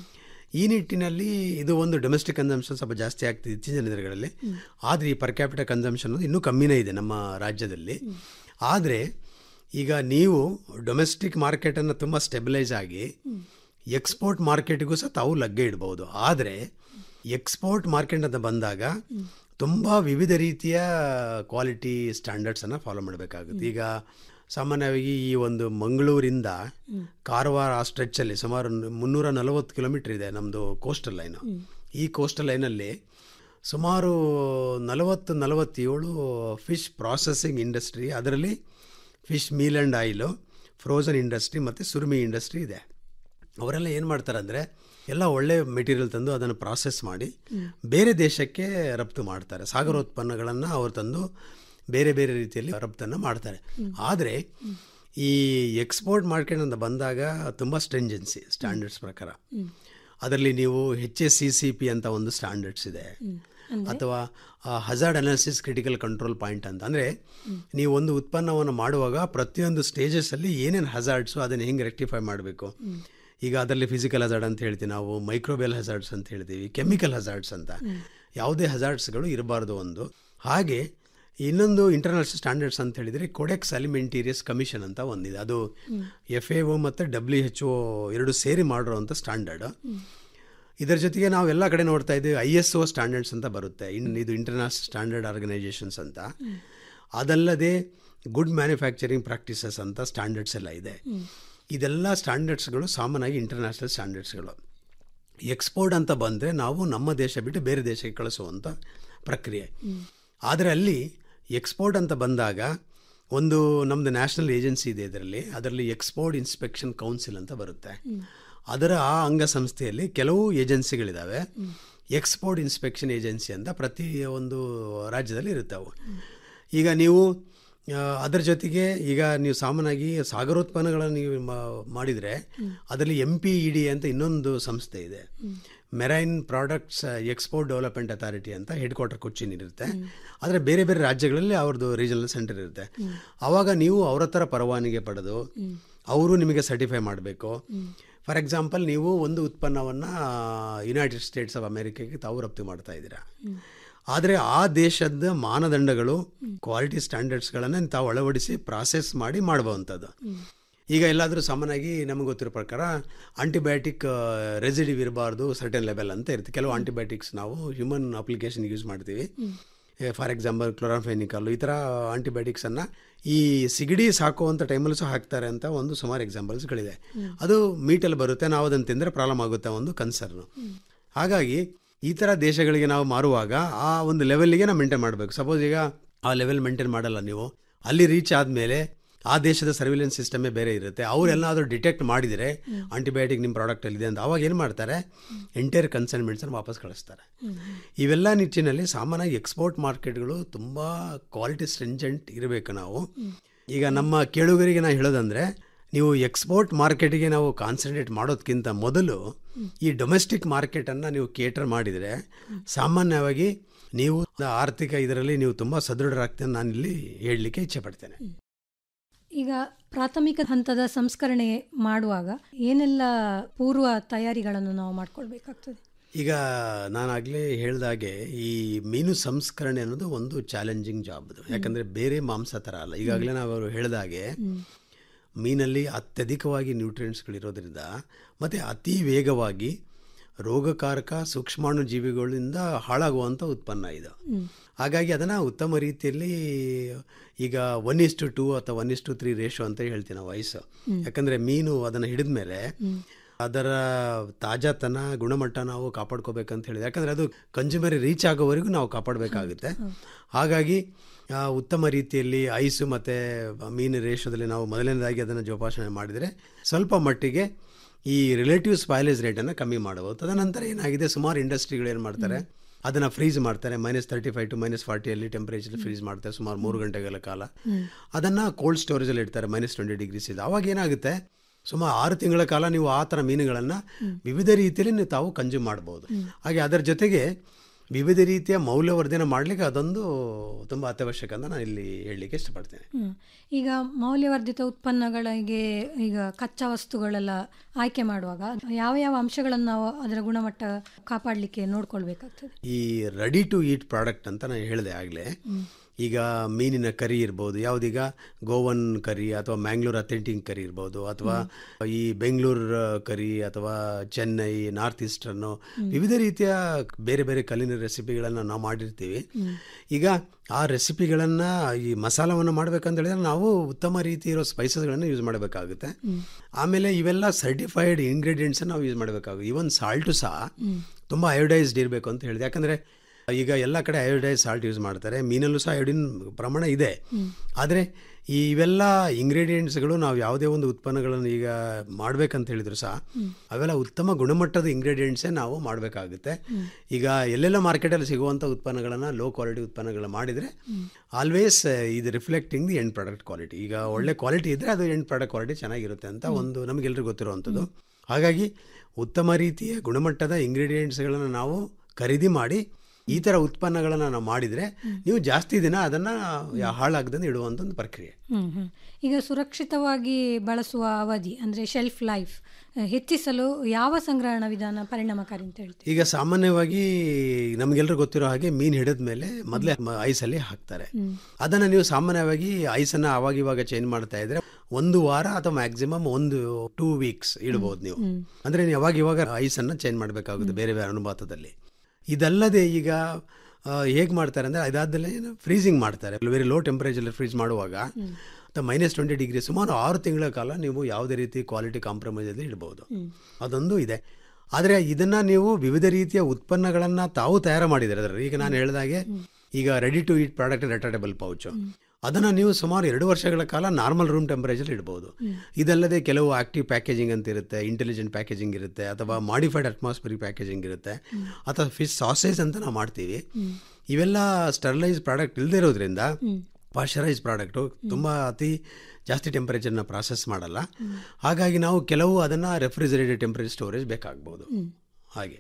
ಈ ನಿಟ್ಟಿನಲ್ಲಿ ಇದು ಒಂದು ಡೊಮೆಸ್ಟಿಕ್ ಕನ್ಸಂಪ್ಷನ್ ಸ್ವಲ್ಪ ಜಾಸ್ತಿ ಆಗ್ತಿದೆ ಇತ್ತೀಚಿನ ದಿನಗಳಲ್ಲಿ ಆದರೆ ಈ ಪರ್ ಕ್ಯಾಪಿಟಲ್ ಕನ್ಸಂಪ್ಷನ್ ಇನ್ನೂ ಕಮ್ಮಿನೇ ಇದೆ ನಮ್ಮ ರಾಜ್ಯದಲ್ಲಿ ಆದರೆ ಈಗ ನೀವು ಡೊಮೆಸ್ಟಿಕ್ ಮಾರ್ಕೆಟನ್ನು ತುಂಬ ಸ್ಟೆಬಿಲೈಸ್ ಆಗಿ ಎಕ್ಸ್ಪೋರ್ಟ್ ಮಾರ್ಕೆಟಿಗೂ ಸಹ ತಾವು ಲಗ್ಗೆ ಇಡ್ಬೋದು ಆದರೆ ಎಕ್ಸ್ಪೋರ್ಟ್ ಮಾರ್ಕೆಟ್ ಅಂತ ಬಂದಾಗ ತುಂಬ ವಿವಿಧ ರೀತಿಯ ಕ್ವಾಲಿಟಿ ಸ್ಟ್ಯಾಂಡರ್ಡ್ಸನ್ನು ಫಾಲೋ ಮಾಡಬೇಕಾಗುತ್ತೆ ಈಗ ಸಾಮಾನ್ಯವಾಗಿ ಈ ಒಂದು ಮಂಗಳೂರಿಂದ ಕಾರವಾರ ಆ ಸ್ಟ್ರೆಚ್ಚಲ್ಲಿ ಸುಮಾರು ಮುನ್ನೂರ ನಲವತ್ತು ಕಿಲೋಮೀಟರ್ ಇದೆ ನಮ್ಮದು ಕೋಸ್ಟಲ್ ಲೈನು ಈ ಕೋಸ್ಟಲ್ ಲೈನಲ್ಲಿ ಸುಮಾರು ನಲವತ್ತು ನಲವತ್ತೇಳು ಫಿಶ್ ಪ್ರಾಸೆಸಿಂಗ್ ಇಂಡಸ್ಟ್ರಿ ಅದರಲ್ಲಿ fish meal and oil frozen industry ಮತ್ತು ಸುರುಮಿ ಇಂಡಸ್ಟ್ರಿ ಇದೆ ಅವರೆಲ್ಲ ಏನು ಮಾಡ್ತಾರೆ ಅಂದರೆ ಎಲ್ಲ ಒಳ್ಳೆ ಮೆಟೀರಿಯಲ್ ತಂದು ಅದನ್ನು ಪ್ರಾಸೆಸ್ ಮಾಡಿ ಬೇರೆ ದೇಶಕ್ಕೆ ರಫ್ತು ಮಾಡ್ತಾರೆ ಸಾಗರೋತ್ಪನ್ನಗಳನ್ನು ಅವರು ತಂದು ಬೇರೆ ಬೇರೆ ರೀತಿಯಲ್ಲಿ ರಫ್ತನ್ನು ಮಾಡ್ತಾರೆ ಆದರೆ ಈ ಎಕ್ಸ್ಪೋರ್ಟ್ ಮಾರ್ಕೆಟ್ ಅಂತ ಬಂದಾಗ ತುಂಬ ಸ್ಟ್ರೆಂಜೆನ್ಸಿ ಸ್ಟ್ಯಾಂಡರ್ಡ್ಸ್ ಪ್ರಕಾರ ಅದರಲ್ಲಿ ನೀವು H S C C P ಅಂತ ಒಂದು ಸ್ಟ್ಯಾಂಡರ್ಡ್ಸ್ ಇದೆ ಅಥವಾ hazard analysis critical control point ಅಂತ ಅಂದರೆ ನೀವು ಒಂದು ಉತ್ಪನ್ನವನ್ನು ಮಾಡುವಾಗ ಪ್ರತಿಯೊಂದು ಸ್ಟೇಜಸ್ಸಲ್ಲಿ ಏನೇನು ಹಜಾರ್ಡ್ಸು ಅದನ್ನು ಹೆಂಗೆ ರೆಕ್ಟಿಫೈ ಮಾಡಬೇಕು ಈಗ ಅದರಲ್ಲಿ ಫಿಸಿಕಲ್ ಹಜಾರ್ಡ್ ಅಂತ ಹೇಳ್ತೀವಿ ನಾವು ಮೈಕ್ರೋಬೆಲ್ ಹಜಾರ್ಡ್ಸ್ ಅಂತ ಹೇಳ್ತೀವಿ ಕೆಮಿಕಲ್ ಹಜಾರ್ಡ್ಸ್ ಅಂತ ಯಾವುದೇ ಹಜಾರ್ಡ್ಸ್ಗಳು ಇರಬಾರ್ದು ಒಂದು ಹಾಗೆ ಇನ್ನೊಂದು ಇಂಟರ್ನ್ಯಾಷನಲ್ ಸ್ಟ್ಯಾಂಡರ್ಡ್ಸ್ ಅಂತ ಹೇಳಿದರೆ ಕೊಡೆಕ್ಸ್ ಅಲಿಮೆಂಟೀರಿಯಸ್ ಕಮಿಷನ್ ಅಂತ ಒಂದಿದೆ ಅದು ಎಫ್ ಎ ಒ ಮತ್ತು ಡಬ್ಲ್ಯೂ ಎಚ್ ಒ ಎರಡು ಸೇರಿ ಮಾಡಿರೋವಂಥ ಸ್ಟ್ಯಾಂಡರ್ಡ್ ಇದರ ಜೊತೆಗೆ ನಾವು ಎಲ್ಲ ಕಡೆ ನೋಡ್ತಾ ಇದ್ದೀವಿ ಐ ಎಸ್ ಒ ಸ್ಟ್ಯಾಂಡರ್ಡ್ಸ್ ಅಂತ ಬರುತ್ತೆ ಇನ್ ಇದು ಇಂಟರ್ನ್ಯಾಷನಲ್ ಸ್ಟ್ಯಾಂಡರ್ಡ್ ಆರ್ಗನೈಸೇಷನ್ಸ್ ಅಂತ ಅದಲ್ಲದೆ ಗುಡ್ ಮ್ಯಾನುಫ್ಯಾಕ್ಚರಿಂಗ್ ಪ್ರಾಕ್ಟೀಸಸ್ ಅಂತ ಸ್ಟ್ಯಾಂಡರ್ಡ್ಸ್ ಎಲ್ಲ ಇದೆ ಇದೆಲ್ಲ ಸ್ಟ್ಯಾಂಡರ್ಡ್ಸ್ಗಳು ಸಾಮಾನ್ಯವಾಗಿ ಇಂಟರ್ನ್ಯಾಷನಲ್ ಸ್ಟ್ಯಾಂಡರ್ಡ್ಸ್ಗಳು ಎಕ್ಸ್ಪೋರ್ಟ್ ಅಂತ ಬಂದರೆ ನಾವು ನಮ್ಮ ದೇಶ ಬಿಟ್ಟು ಬೇರೆ ದೇಶಕ್ಕೆ ಕಳಿಸುವಂಥ ಪ್ರಕ್ರಿಯೆ ಆದರೆ ಅಲ್ಲಿ ಎಕ್ಸ್ಪೋರ್ಟ್ ಅಂತ ಬಂದಾಗ ಒಂದು ನಮ್ಮದು ನ್ಯಾಷನಲ್ ಏಜೆನ್ಸಿ ಇದೆ ಇದರಲ್ಲಿ ಅದರಲ್ಲಿ ಎಕ್ಸ್ಪೋರ್ಟ್ ಇನ್ಸ್ಪೆಕ್ಷನ್ ಕೌನ್ಸಿಲ್ ಅಂತ ಬರುತ್ತೆ ಅದರ ಆ ಅಂಗಸಂಸ್ಥೆಯಲ್ಲಿ ಕೆಲವು ಏಜೆನ್ಸಿಗಳಿದ್ದಾವೆ ಎಕ್ಸ್ಪೋರ್ಟ್ ಇನ್ಸ್ಪೆಕ್ಷನ್ ಏಜೆನ್ಸಿ ಅಂತ ಪ್ರತಿ ಒಂದು ರಾಜ್ಯದಲ್ಲಿ ಇರುತ್ತವೆ ಈಗ ನೀವು ಆ, ಅದರ ಜೊತೆಗೆ ಈಗ ನೀವು ಸಾಮಾನ್ಯವಾಗಿ ಸಾಗರೋತ್ಪನ್ನಗಳನ್ನು ನೀವು ಮಾ- ಮಾಡಿದರೆ ಅದರಲ್ಲಿ ಎಂ ಪಿ ಇ ಡಿ ಅಂತ ಇನ್ನೊಂದು ಸಂಸ್ಥೆ ಇದೆ marine products export development authority ಅಂತ ಹೆಡ್ ಕ್ವಾರ್ಟರ್ ಕೊಚ್ಚಿನ್ ಇರುತ್ತೆ ಆದರೆ ಬೇರೆ ಬೇರೆ ರಾಜ್ಯಗಳಲ್ಲಿ ಅವ್ರದ್ದು ರೀಜನಲ್ ಸೆಂಟರ್ ಇರುತ್ತೆ ಆವಾಗ ನೀವು ಅವ್ರ ಹತ್ರ ಪರವಾನಗಿ ಪಡೆದು ಅವರು ನಿಮಗೆ ಸರ್ಟಿಫೈ ಮಾಡಬೇಕು ಫಾರ್ ಎಕ್ಸಾಂಪಲ್ ನೀವು ಒಂದು ಉತ್ಪನ್ನವನ್ನು ಯುನೈಟೆಡ್ ಸ್ಟೇಟ್ಸ್ ಆಫ್ ಅಮೆರಿಕಾಗೆ ತಾವು ರಫ್ತು ಮಾಡ್ತಾ ಇದ್ದೀರಾ ಆದರೆ ಆ ದೇಶದ ಮಾನದಂಡಗಳು ಕ್ವಾಲಿಟಿ ಸ್ಟ್ಯಾಂಡರ್ಡ್ಸ್ಗಳನ್ನು ತಾವು ಅಳವಡಿಸಿ ಪ್ರಾಸೆಸ್ ಮಾಡಿ ಮಾಡುವಂಥದ್ದು ಈಗ ಎಲ್ಲಾದರೂ ಸಾಮಾನ್ಯವಾಗಿ ನಮಗೆ ಗೊತ್ತಿರೋ ಪ್ರಕಾರ ಆಂಟಿಬಯೋಟಿಕ್ ರೆಸಿಡಿವ್ ಇರಬಾರ್ದು ಸರ್ಟನ್ ಲೆವೆಲ್ ಅಂತ ಇರುತ್ತೆ ಕೆಲವು ಆಂಟಿಬಯೋಟಿಕ್ಸ್ ನಾವು ಹ್ಯೂಮನ್ ಅಪ್ಲಿಕೇಶನ್ ಯೂಸ್ ಮಾಡ್ತೀವಿ ಫಾರ್ ಎಕ್ಸಾಂಪಲ್ ಕ್ಲೋರಾಫೆನಿಕಲ್ ಈ ಥರ ಆಂಟಿಬಯೋಟಿಕ್ಸನ್ನು ಈ ಸಿಗಡಿ ಸಾಕುವಂಥ ಟೈಮಲ್ಲೂ ಸಹ ಹಾಕ್ತಾರೆ ಅಂತ ಒಂದು ಸುಮಾರು ಎಕ್ಸಾಂಪಲ್ಸ್ಗಳಿದೆ ಅದು ಮೀಟಲ್ಲಿ ಬರುತ್ತೆ ನಾವು ಅದನ್ನು ತಿಂದರೆ ಪ್ರಾಬ್ಲಮ್ ಆಗುತ್ತೆ ಒಂದು ಕನ್ಸರ್ನು ಹಾಗಾಗಿ ಈ ಥರ ದೇಶಗಳಿಗೆ ನಾವು ಮಾರುವಾಗ ಆ ಒಂದು ಲೆವೆಲ್ಗೆ ನಾವು ಮೇಂಟೈನ್ ಮಾಡಬೇಕು ಸಪೋಸ್ ಈಗ ಆ ಲೆವೆಲ್ ಮೇಂಟೈನ್ ಮಾಡಲ್ಲ ನೀವು ಅಲ್ಲಿ ರೀಚ್ ಆದಮೇಲೆ ಆ ದೇಶದ ಸರ್ವಿಲೆನ್ಸ್ ಸಿಸ್ಟಮೇ ಬೇರೆ ಇರುತ್ತೆ ಅವರೆಲ್ಲಾದರೂ ಡಿಟೆಕ್ಟ್ ಮಾಡಿದರೆ ಆಂಟಿಬಯೋಟಿಕ್ ನಿಮ್ಮ ಪ್ರಾಡಕ್ಟಲ್ಲಿದೆ ಅಂತ ಅವಾಗ ಏನು ಮಾಡ್ತಾರೆ ಎಂಟೈರ್ ಕನ್ಸೈನ್ಮೆಂಟ್ಸನ್ನು ವಾಪಸ್ ಕಳಿಸ್ತಾರೆ ಇವೆಲ್ಲ ನಿಟ್ಟಿನಲ್ಲಿ ಸಾಮಾನ್ಯವಾಗಿ ಎಕ್ಸ್ಪೋರ್ಟ್ ಮಾರ್ಕೆಟ್ಗಳು ತುಂಬ ಕ್ವಾಲಿಟಿ ಸ್ಟ್ರಿಂಜೆಂಟ್ ಇರಬೇಕು ನಾವು ಈಗ ನಮ್ಮ ಕೇಳುಗರಿಗೆ ನಾನು ಹೇಳೋದಂದರೆ ನೀವು ಎಕ್ಸ್ಪೋರ್ಟ್ ಮಾರ್ಕೆಟಿಗೆ ನಾವು ಕಾನ್ಸಂಟ್ರೇಟ್ ಮಾಡೋದಕ್ಕಿಂತ ಮೊದಲು ಈ ಡೊಮೆಸ್ಟಿಕ್ ಮಾರ್ಕೆಟನ್ನು ನೀವು ಕೇಟರ್ ಮಾಡಿದರೆ ಸಾಮಾನ್ಯವಾಗಿ ನೀವು ಆರ್ಥಿಕ ಇದರಲ್ಲಿ ನೀವು ತುಂಬ ಸದೃಢರಾಗ್ತೀರ ನಾನಿಲ್ಲಿ ಹೇಳಲಿಕ್ಕೆ ಇಚ್ಛೆ ಪಡ್ತೇನೆ ಈಗ ಪ್ರಾಥಮಿಕ ಹಂತದ ಸಂಸ್ಕರಣೆ ಮಾಡುವಾಗ ಏನೆಲ್ಲ ಪೂರ್ವ ತಯಾರಿಗಳನ್ನು ನಾವು ಮಾಡ್ಕೊಳ್ಬೇಕಾಗ್ತದೆ ಈಗ ನಾನಾಗಲೇ ಹೇಳ್ದಾಗೆ ಈ ಮೀನು ಸಂಸ್ಕರಣೆ ಅನ್ನೋದು ಒಂದು ಚಾಲೆಂಜಿಂಗ್ ಜಾಬ್ ಅದು ಯಾಕಂದರೆ ಬೇರೆ ಮಾಂಸ ಥರ ಅಲ್ಲ ಈಗಾಗಲೇ ನಾವು ಅವರು ಹೇಳ್ದಾಗೆ ಮೀನಲ್ಲಿ ಅತ್ಯಧಿಕವಾಗಿ ನ್ಯೂಟ್ರಿಯೆಂಟ್ಸ್ಗಳಿರೋದ್ರಿಂದ ಮತ್ತು ಅತಿ ವೇಗವಾಗಿ ರೋಗಕಾರಕ ಸೂಕ್ಷ್ಮಾಣು ಜೀವಿಗಳಿಂದ ಹಾಳಾಗುವಂಥ ಉತ್ಪನ್ನ ಇದು ಹಾಗಾಗಿ ಅದನ್ನು ಉತ್ತಮ ರೀತಿಯಲ್ಲಿ ಈಗ ಒನ್ ಇಸ್ ಟು ಟೂ ಅಥವಾ one is to three ratio ಅಂತ ಹೇಳ್ತೀವಿ ನಾವು ವಯಸ್ಸು ಯಾಕಂದರೆ ಮೀನು ಅದನ್ನು ಹಿಡಿದ ಮೇಲೆ ಅದರ ತಾಜಾತನ ಗುಣಮಟ್ಟ ನಾವು ಕಾಪಾಡ್ಕೋಬೇಕಂತ ಹೇಳಿದೆ ಯಾಕಂದರೆ ಅದು ಕನ್ಸ್ಯೂಮರ್ ರೀಚ್ ಆಗೋವರೆಗೂ ನಾವು ಕಾಪಾಡಬೇಕಾಗುತ್ತೆ ಹಾಗಾಗಿ ಆ, ಉತ್ತಮ ರೀತಿಯಲ್ಲಿ ಐಸು ಮತ್ತು ಮೀನು ರೇಷದಲ್ಲಿ ನಾವು ಮೊದಲನೇದಾಗಿ ಅದನ್ನು ಜೋಪಾಸನೆ ಮಾಡಿದರೆ ಸ್ವಲ್ಪ ಮಟ್ಟಿಗೆ ಈ ರಿಲೇಟಿವ್ ಸ್ಪೈಲೇಜ್ ರೇಟನ್ನು ಕಮ್ಮಿ ಮಾಡಬಹುದು ತದನಂತರ ಏನಾಗಿದೆ ಸುಮಾರು ಇಂಡಸ್ಟ್ರಿಗಳು ಏನು ಮಾಡ್ತಾರೆ ಅದನ್ನು ಫ್ರೀಸ್ ಮಾಡ್ತಾರೆ minus thirty five to minus ಫಾರ್ಟಿಯಲ್ಲಿ ಟೆಂಪರೇಚರ್ ಫ್ರೀಸ್ ಮಾಡ್ತಾರೆ ಸುಮಾರು ಮೂರು ಗಂಟೆಗಳ ಕಾಲ ಅದನ್ನು ಕೋಲ್ಡ್ ಸ್ಟೋರೇಜಲ್ಲಿ ಇಡ್ತಾರೆ ಮೈನಸ್ ಟ್ವೆಂಟಿ ಡಿಗ್ರೀಸ್ ಇದೆ ಅವಾಗ ಏನಾಗುತ್ತೆ ಸುಮಾರು ಆರು ತಿಂಗಳ ಕಾಲ ನೀವು ಆ ಥರ ಮೀನುಗಳನ್ನು ವಿವಿಧ ರೀತಿಯಲ್ಲಿ ನೀವು ತಾವು ಕನ್ಸ್ಯೂಮ್ ಮಾಡ್ಬೋದು ಹಾಗೆ ಅದರ ಜೊತೆಗೆ ವಿವಿಧ ರೀತಿಯ ಮೌಲ್ಯವರ್ಧನೆ ಮಾಡಲಿಕ್ಕೆ ಅದೊಂದು ತುಂಬ ಅತ್ಯವಶ್ಯಕ ಅಂತ ನಾನು ಇಲ್ಲಿ ಹೇಳಲಿಕ್ಕೆ ಇಷ್ಟಪಡ್ತೇನೆ ಹ್ಮ್. ಈಗ ಮೌಲ್ಯವರ್ಧಿತ ಉತ್ಪನ್ನಗಳಿಗೆ ಈಗ ಕಚ್ಚಾ ವಸ್ತುಗಳೆಲ್ಲ ಆಯ್ಕೆ ಮಾಡುವಾಗ ಯಾವ ಯಾವ ಅಂಶಗಳನ್ನು ನಾವು ಅದರ ಗುಣಮಟ್ಟ ಕಾಪಾಡಲಿಕ್ಕೆ ನೋಡ್ಕೊಳ್ಬೇಕಾಗ್ತದೆ ಈ ರೆಡಿ ಟು ಈಟ್ ಪ್ರಾಡಕ್ಟ್ ಅಂತ ನಾನು ಹೇಳಿದೆ ಆಗಲೇ ಈಗ ಮೀನಿನ ಕರಿ ಇರ್ಬೋದು ಯಾವುದೀಗ ಗೋವನ್ ಕರಿ ಅಥವಾ ಮ್ಯಾಂಗ್ಳೂರ್ ಅಥೆಂಟಿಕ್ ಕರಿ ಇರ್ಬೋದು ಅಥವಾ ಈ ಬೆಂಗಳೂರು ಕರಿ ಅಥವಾ ಚೆನ್ನೈ ನಾರ್ತ್ ಈಸ್ಟರ್ನು ವಿವಿಧ ರೀತಿಯ ಬೇರೆ ಬೇರೆ ಕಲ್ಲಿನ ರೆಸಿಪಿಗಳನ್ನು ನಾವು ಮಾಡಿರ್ತೀವಿ ಈಗ ಆ ರೆಸಿಪಿಗಳನ್ನು ಈ ಮಸಾಲವನ್ನು ಮಾಡ್ಬೇಕಂತ ಹೇಳಿದ್ರೆ ನಾವು ಉತ್ತಮ ರೀತಿ ಇರೋ ಸ್ಪೈಸಸ್ಗಳನ್ನು ಯೂಸ್ ಮಾಡಬೇಕಾಗುತ್ತೆ ಆಮೇಲೆ ಇವೆಲ್ಲ ಸರ್ಟಿಫೈಡ್ ಇಂಗ್ರೀಡಿಯೆಂಟ್ಸ್ ನಾವು ಯೂಸ್ ಮಾಡಬೇಕಾಗುತ್ತೆ ಈವನ್ ಸಾಲ್ಟು ಸಹ ತುಂಬ ಅಯೋಡೈಸ್ಡ್ ಇರಬೇಕು ಅಂತ ಹೇಳಿದೆ ಯಾಕಂದರೆ ಈಗ ಎಲ್ಲ ಕಡೆ ಅಯೋಡೈಸ್ ಸಾಲ್ಟ್ ಯೂಸ್ ಮಾಡ್ತಾರೆ ಮೀನಲ್ಲೂ ಸಹ ಅಯೋಡಿನ್ ಪ್ರಮಾಣ ಇದೆ ಆದರೆ ಈ ಇವೆಲ್ಲ ಇಂಗ್ರೀಡಿಯೆಂಟ್ಸ್ಗಳು ನಾವು ಯಾವುದೇ ಒಂದು ಉತ್ಪನ್ನಗಳನ್ನು ಈಗ ಮಾಡ್ಬೇಕಂತ ಹೇಳಿದ್ರು ಸಹ ಅವೆಲ್ಲ ಉತ್ತಮ ಗುಣಮಟ್ಟದ ಇಂಗ್ರೀಡಿಯೆಂಟ್ಸೇ ನಾವು ಮಾಡಬೇಕಾಗುತ್ತೆ ಈಗ ಎಲ್ಲೆಲ್ಲ ಮಾರ್ಕೆಟಲ್ಲಿ ಸಿಗುವಂಥ ಉತ್ಪನ್ನಗಳನ್ನು ಲೋ ಕ್ವಾಲಿಟಿ ಉತ್ಪನ್ನಗಳು ಮಾಡಿದರೆ ಆಲ್ವೇಸ್ ಇದು reflecting the end product quality ಈಗ ಒಳ್ಳೆ ಕ್ವಾಲಿಟಿ ಇದ್ದರೆ ಅದು ಎಂಡ್ ಪ್ರಾಡಕ್ಟ್ ಕ್ವಾಲಿಟಿ ಚೆನ್ನಾಗಿರುತ್ತೆ ಅಂತ ಒಂದು ನಮಗೆಲ್ಲರಿಗೂ ಗೊತ್ತಿರುವಂಥದ್ದು ಹಾಗಾಗಿ ಉತ್ತಮ ರೀತಿಯ ಗುಣಮಟ್ಟದ ಇಂಗ್ರೀಡಿಯೆಂಟ್ಸ್ಗಳನ್ನು ನಾವು ಖರೀದಿ ಮಾಡಿ ಈ ಥರ ಉತ್ಪನ್ನಗಳನ್ನು ನಾವು ಮಾಡಿದರೆ ನೀವು ಜಾಸ್ತಿ ದಿನ ಅದನ್ನು ಹಾಳಾಗದಂತೆ ಇಡುವಂಥ ಒಂದು ಪ್ರಕ್ರಿಯೆ ಹ್ಮ್ ಹ್ಮ್. ಈಗ ಸುರಕ್ಷಿತವಾಗಿ ಬಳಸುವ ಅವಧಿ ಅಂದರೆ ಶೆಲ್ಫ್ ಲೈಫ್ ಹೆಚ್ಚಿಸಲು ಯಾವ ಸಂಗ್ರಹಣಾ ವಿಧಾನ ಪರಿಣಾಮಕಾರಿ ಅಂತ ಹೇಳ್ತೀವಿ ಈಗ ಸಾಮಾನ್ಯವಾಗಿ ನಮಗೆಲ್ಲರೂ ಗೊತ್ತಿರೋ ಹಾಗೆ ಮೀನು ಹಿಡಿದ ಮೇಲೆ ಮೊದಲೇ ಐಸಲ್ಲಿ ಹಾಕ್ತಾರೆ ಅದನ್ನು ನೀವು ಸಾಮಾನ್ಯವಾಗಿ ಐಸನ್ನು ಆವಾಗ ಇವಾಗ ಚೇಂಜ್ ಮಾಡ್ತಾ ಇದ್ರೆ ಒಂದು ವಾರ ಅಥವಾ ಮ್ಯಾಕ್ಸಿಮಮ್ ಒಂದು ಟೂ ವೀಕ್ಸ್ ಇಡ್ಬೋದು ನೀವು ಅಂದರೆ ನೀವು ಯಾವಾಗ ಇವಾಗ ಐಸನ್ನು ಚೇಂಜ್ ಮಾಡಬೇಕಾಗುತ್ತೆ ಬೇರೆ ಬೇರೆ ಅನುಪಾತದಲ್ಲಿ ಇದಲ್ಲದೆ ಈಗ ಹೇಗೆ ಮಾಡ್ತಾರೆ ಅಂದರೆ ಅದಾದಲ್ಲೇ ಫ್ರೀಸಿಂಗ್ ಮಾಡ್ತಾರೆ ವೆರಿ ಲೋ ಟೆಂಪರೇಚರ್ ಫ್ರೀಸ್ ಮಾಡುವಾಗ ಮೈನಸ್ ಟ್ವೆಂಟಿ ಡಿಗ್ರಿ ಸುಮಾರು ಆರು ತಿಂಗಳ ಕಾಲ ನೀವು ಯಾವುದೇ ರೀತಿ ಕ್ವಾಲಿಟಿ ಕಾಂಪ್ರಮೈಸಲ್ಲಿ ಇಡ್ಬೋದು ಅದೊಂದು ಇದೆ ಆದರೆ ಇದನ್ನು ನೀವು ವಿವಿಧ ರೀತಿಯ ಉತ್ಪನ್ನಗಳನ್ನು ತಾವು ತಯಾರು ಮಾಡಿದ್ದಾರೆ ಅದರಲ್ಲಿ ಈಗ ನಾನು ಹೇಳಿದಾಗೆ ಈಗ ready to eat product retortable pouch ಅದನ್ನು ನೀವು ಸುಮಾರು ಎರಡು ವರ್ಷಗಳ ಕಾಲ ನಾರ್ಮಲ್ ರೂಮ್ ಟೆಂಪರೇಚರ್ ಇಡ್ಬೋದು ಇದಲ್ಲದೆ ಕೆಲವು ಆಕ್ಟಿವ್ ಪ್ಯಾಕೇಜಿಂಗ್ ಅಂತ ಇರುತ್ತೆ ಇಂಟೆಲಿಜೆಂಟ್ ಪ್ಯಾಕೇಜಿಂಗ್ ಇರುತ್ತೆ ಅಥವಾ ಮಾಡಿಫೈಡ್ ಅಟ್ಮಾಸ್ಫಿಯರ್ ಪ್ಯಾಕೇಜಿಂಗ್ ಇರುತ್ತೆ ಅಥವಾ ಫಿಶ್ ಸಾಸೇಜ್ ಅಂತ ನಾವು ಮಾಡ್ತೀವಿ ಇವೆಲ್ಲ ಸ್ಟರ್ಲೈಸ್ ಪ್ರಾಡಕ್ಟ್ ಇಲ್ಲದೆ ಇರೋದ್ರಿಂದ ಪಾಶ್ಚರೈಸ್ ಪ್ರಾಡಕ್ಟು ತುಂಬ ಅತಿ ಜಾಸ್ತಿ ಟೆಂಪರೇಚರ್ನ ಪ್ರಾಸೆಸ್ ಮಾಡಲ್ಲ ಹಾಗಾಗಿ ನಾವು ಕೆಲವು ಅದನ್ನು ರೆಫ್ರಿಜರೇಟೆಡ್ ಟೆಂಪರೇಚರ್ ಸ್ಟೋರೇಜ್ ಬೇಕಾಗ್ಬೋದು ಹಾಗೆ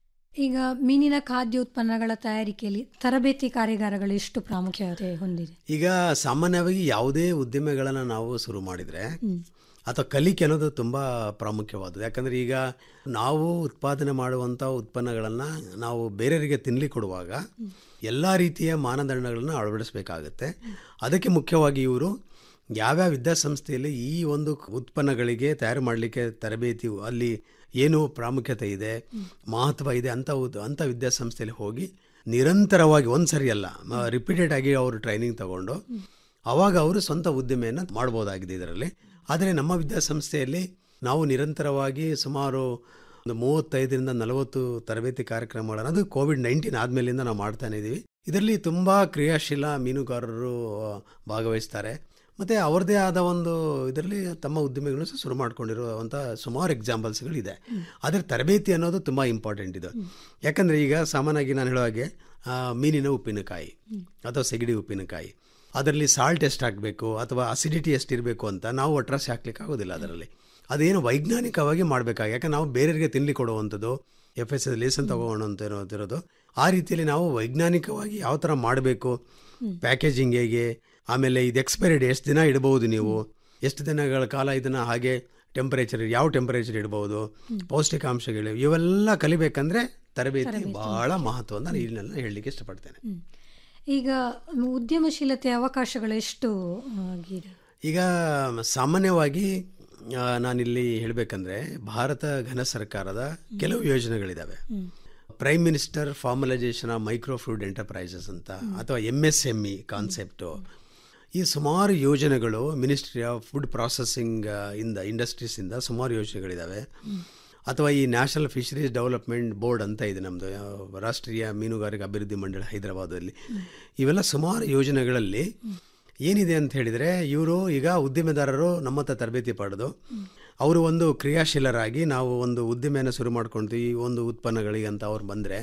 ಈಗ ಮೀನಿನ ಖಾದ್ಯ ಉತ್ಪನ್ನಗಳ ತಯಾರಿಕೆಯಲ್ಲಿ ತರಬೇತಿ ಕಾರ್ಯಾಗಾರಗಳು ಎಷ್ಟು ಪ್ರಾಮುಖ್ಯತೆ ಹೊಂದಿದೆ ಈಗ ಸಾಮಾನ್ಯವಾಗಿ ಯಾವುದೇ ಉದ್ದಿಮೆಗಳನ್ನು ನಾವು ಶುರು ಮಾಡಿದರೆ ಅಥವಾ ಕಲಿಕೆ ಅನ್ನೋದು ತುಂಬ ಪ್ರಾಮುಖ್ಯವಾದದ್ದು ಯಾಕಂದರೆ ಈಗ ನಾವು ಉತ್ಪಾದನೆ ಮಾಡುವಂಥ ಉತ್ಪನ್ನಗಳನ್ನು ನಾವು ಬೇರೆಯವರಿಗೆ ತಿನ್ನಲಿ ಕೊಡುವಾಗ ಎಲ್ಲ ರೀತಿಯ ಮಾನದಂಡಗಳನ್ನು ಅಳವಡಿಸಬೇಕಾಗುತ್ತೆ ಅದಕ್ಕೆ ಮುಖ್ಯವಾಗಿ ಇವರು ಯಾವ್ಯಾವ ವಿದ್ಯಾಸಂಸ್ಥೆಯಲ್ಲಿ ಈ ಒಂದು ಉತ್ಪನ್ನಗಳಿಗೆ ತಯಾರು ಮಾಡಲಿಕ್ಕೆ ತರಬೇತಿ ಅಲ್ಲಿ ಏನು ಪ್ರಾಮುಖ್ಯತೆ ಇದೆ ಮಹತ್ವ ಇದೆ ಅಂತ ಉದ್- ಅಂಥ ವಿದ್ಯಾಸಂಸ್ಥೆಯಲ್ಲಿ ಹೋಗಿ ನಿರಂತರವಾಗಿ ಒಂದು ಸರಿ ಅಲ್ಲ ರಿಪೀಟೆಡ್ ಆಗಿ ಅವರು ಟ್ರೈನಿಂಗ್ ತಗೊಂಡು ಅವಾಗ ಅವರು ಸ್ವಂತ ಉದ್ದಿಮೆಯನ್ನು ಮಾಡ್ಬೋದಾಗಿದೆ ಇದರಲ್ಲಿ ಆದರೆ ನಮ್ಮ ವಿದ್ಯಾಸಂಸ್ಥೆಯಲ್ಲಿ ನಾವು ನಿರಂತರವಾಗಿ ಸುಮಾರು ಒಂದು ಮೂವತ್ತೈದರಿಂದ ನಲವತ್ತು ತರಬೇತಿ ಕಾರ್ಯಕ್ರಮಗಳನ್ನು ಅದು ಕೋವಿಡ್ ನೈನ್ಟೀನ್ ಆದಮೇಲಿಂದ ನಾವು ಮಾಡ್ತಾನೆ ಇದ್ದೀವಿ ಇದರಲ್ಲಿ ತುಂಬ ಕ್ರಿಯಾಶೀಲ ಮೀನುಗಾರರು ಆ, ಭಾಗವಹಿಸ್ತಾರೆ ಮತ್ತು ಅವ್ರದ್ದೇ ಆದ ಒಂದು ಇದರಲ್ಲಿ ತಮ್ಮ ಉದ್ದಿಮೆಗಳನ್ನು ಸಹ ಶುರು ಮಾಡ್ಕೊಂಡಿರುವಂಥ ಸುಮಾರು ಎಕ್ಸಾಂಪಲ್ಸ್ಗಳಿದೆ ಆದರೆ ತರಬೇತಿ ಅನ್ನೋದು ತುಂಬ ಇಂಪಾರ್ಟೆಂಟ್ ಇದು ಯಾಕಂದರೆ ಈಗ ಸಾಮಾನ್ಯವಾಗಿ ನಾನು ಹೇಳೋ ಹಾಗೆ ಆ, ಮೀನಿನ ಉಪ್ಪಿನಕಾಯಿ ಅಥವಾ ಸೆಗಡಿ ಉಪ್ಪಿನಕಾಯಿ ಅದರಲ್ಲಿ ಸಾಲ್ಟ್ ಎಷ್ಟು ಹಾಕಬೇಕು ಅಥವಾ ಅಸಿಡಿಟಿ ಎಷ್ಟು ಇರಬೇಕು ಅಂತ ನಾವು ಒಟ್ರಾಸಿ ಹಾಕ್ಲಿಕ್ಕೆ ಆಗೋದಿಲ್ಲ ಅದರಲ್ಲಿ ಅದೇನು ವೈಜ್ಞಾನಿಕವಾಗಿ ಮಾಡಬೇಕಾಗಿ ಯಾಕಂದ್ರೆ ನಾವು ಬೇರೆಯವರಿಗೆ ತಿನ್ಲಿ ಕೊಡುವಂಥದ್ದು ಎಫ್ ಎಸ್ ಎಸ್ ಲೇಸನ್ ತಗೋಣಂತ ಇರೋದಿರೋದು ಆ ರೀತಿಯಲ್ಲಿ ನಾವು ವೈಜ್ಞಾನಿಕವಾಗಿ ಯಾವ ಥರ ಮಾಡಬೇಕು ಪ್ಯಾಕೇಜಿಂಗ್ ಹೇಗೆ ಆಮೇಲೆ ಇದು ಎಕ್ಸ್ಪೈರಿ ಡೇ ಎಷ್ಟು ದಿನ ಇಡಬಹುದು ನೀವು ಎಷ್ಟು ದಿನಗಳ ಕಾಲ ಇದನ್ನು ಹಾಗೆ ಟೆಂಪರೇಚರ್ ಯಾವ ಟೆಂಪರೇಚರ್ ಇಡಬಹುದು ಪೌಷ್ಟಿಕಾಂಶಗಳು ಇವೆಲ್ಲ ಕಲಿಬೇಕಂದ್ರೆ ತರಬೇತಿ ಬಹಳ ಮಹತ್ವ ಅಂತ ನಾನು ಇಲ್ಲೆಲ್ಲ ಹೇಳಲಿಕ್ಕೆ ಇಷ್ಟಪಡ್ತೇನೆ ಈಗ ಉದ್ಯಮಶೀಲತೆ ಅವಕಾಶಗಳು ಎಷ್ಟು ಆಗಿದೆ ಈಗ ಸಾಮಾನ್ಯವಾಗಿ ಆ, ನಾನಿಲ್ಲಿ ಹೇಳಬೇಕಂದ್ರೆ ಭಾರತ ಘನ ಸರ್ಕಾರದ ಕೆಲವು ಯೋಜನೆಗಳಿದ್ದಾವೆ prime minister formalisation of micro food enterprises ಅಂತ ಅಥವಾ M S M E concept ಈ ಸುಮಾರು ಯೋಜನೆಗಳು ಮಿನಿಸ್ಟ್ರಿ ಆಫ್ ಫುಡ್ ಪ್ರಾಸೆಸಿಂಗ್ ಇಂದ ಇಂಡಸ್ಟ್ರೀಸಿಂದ ಸುಮಾರು ಯೋಜನೆಗಳಿದ್ದಾವೆ ಅಥವಾ ಈ ನ್ಯಾಷನಲ್ ಫಿಶರೀಸ್ ಡೆವಲಪ್ಮೆಂಟ್ ಬೋರ್ಡ್ ಅಂತ ಇದೆ ನಮ್ಮದು ರಾಷ್ಟ್ರೀಯ ಮೀನುಗಾರಿಕೆ ಅಭಿವೃದ್ಧಿ ಮಂಡಳಿ ಹೈದರಾಬಾದಲ್ಲಿ ಇವೆಲ್ಲ ಸುಮಾರು ಯೋಜನೆಗಳಲ್ಲಿ ಏನಿದೆ ಅಂತ ಹೇಳಿದರೆ ಇವರು ಈಗ ಉದ್ದಿಮೆದಾರರು ನಮ್ಮ ಹತ್ರ ತರಬೇತಿ ಪಡೆದು ಅವರು ಒಂದು ಕ್ರಿಯಾಶೀಲರಾಗಿ ನಾವು ಒಂದು ಉದ್ದಿಮೆಯನ್ನು ಶುರು ಮಾಡ್ಕೊಳ್ತೀವಿ ಈ ಒಂದು ಉತ್ಪನ್ನಗಳಿಗೆ ಅಂತ ಅವ್ರು ಬಂದರೆ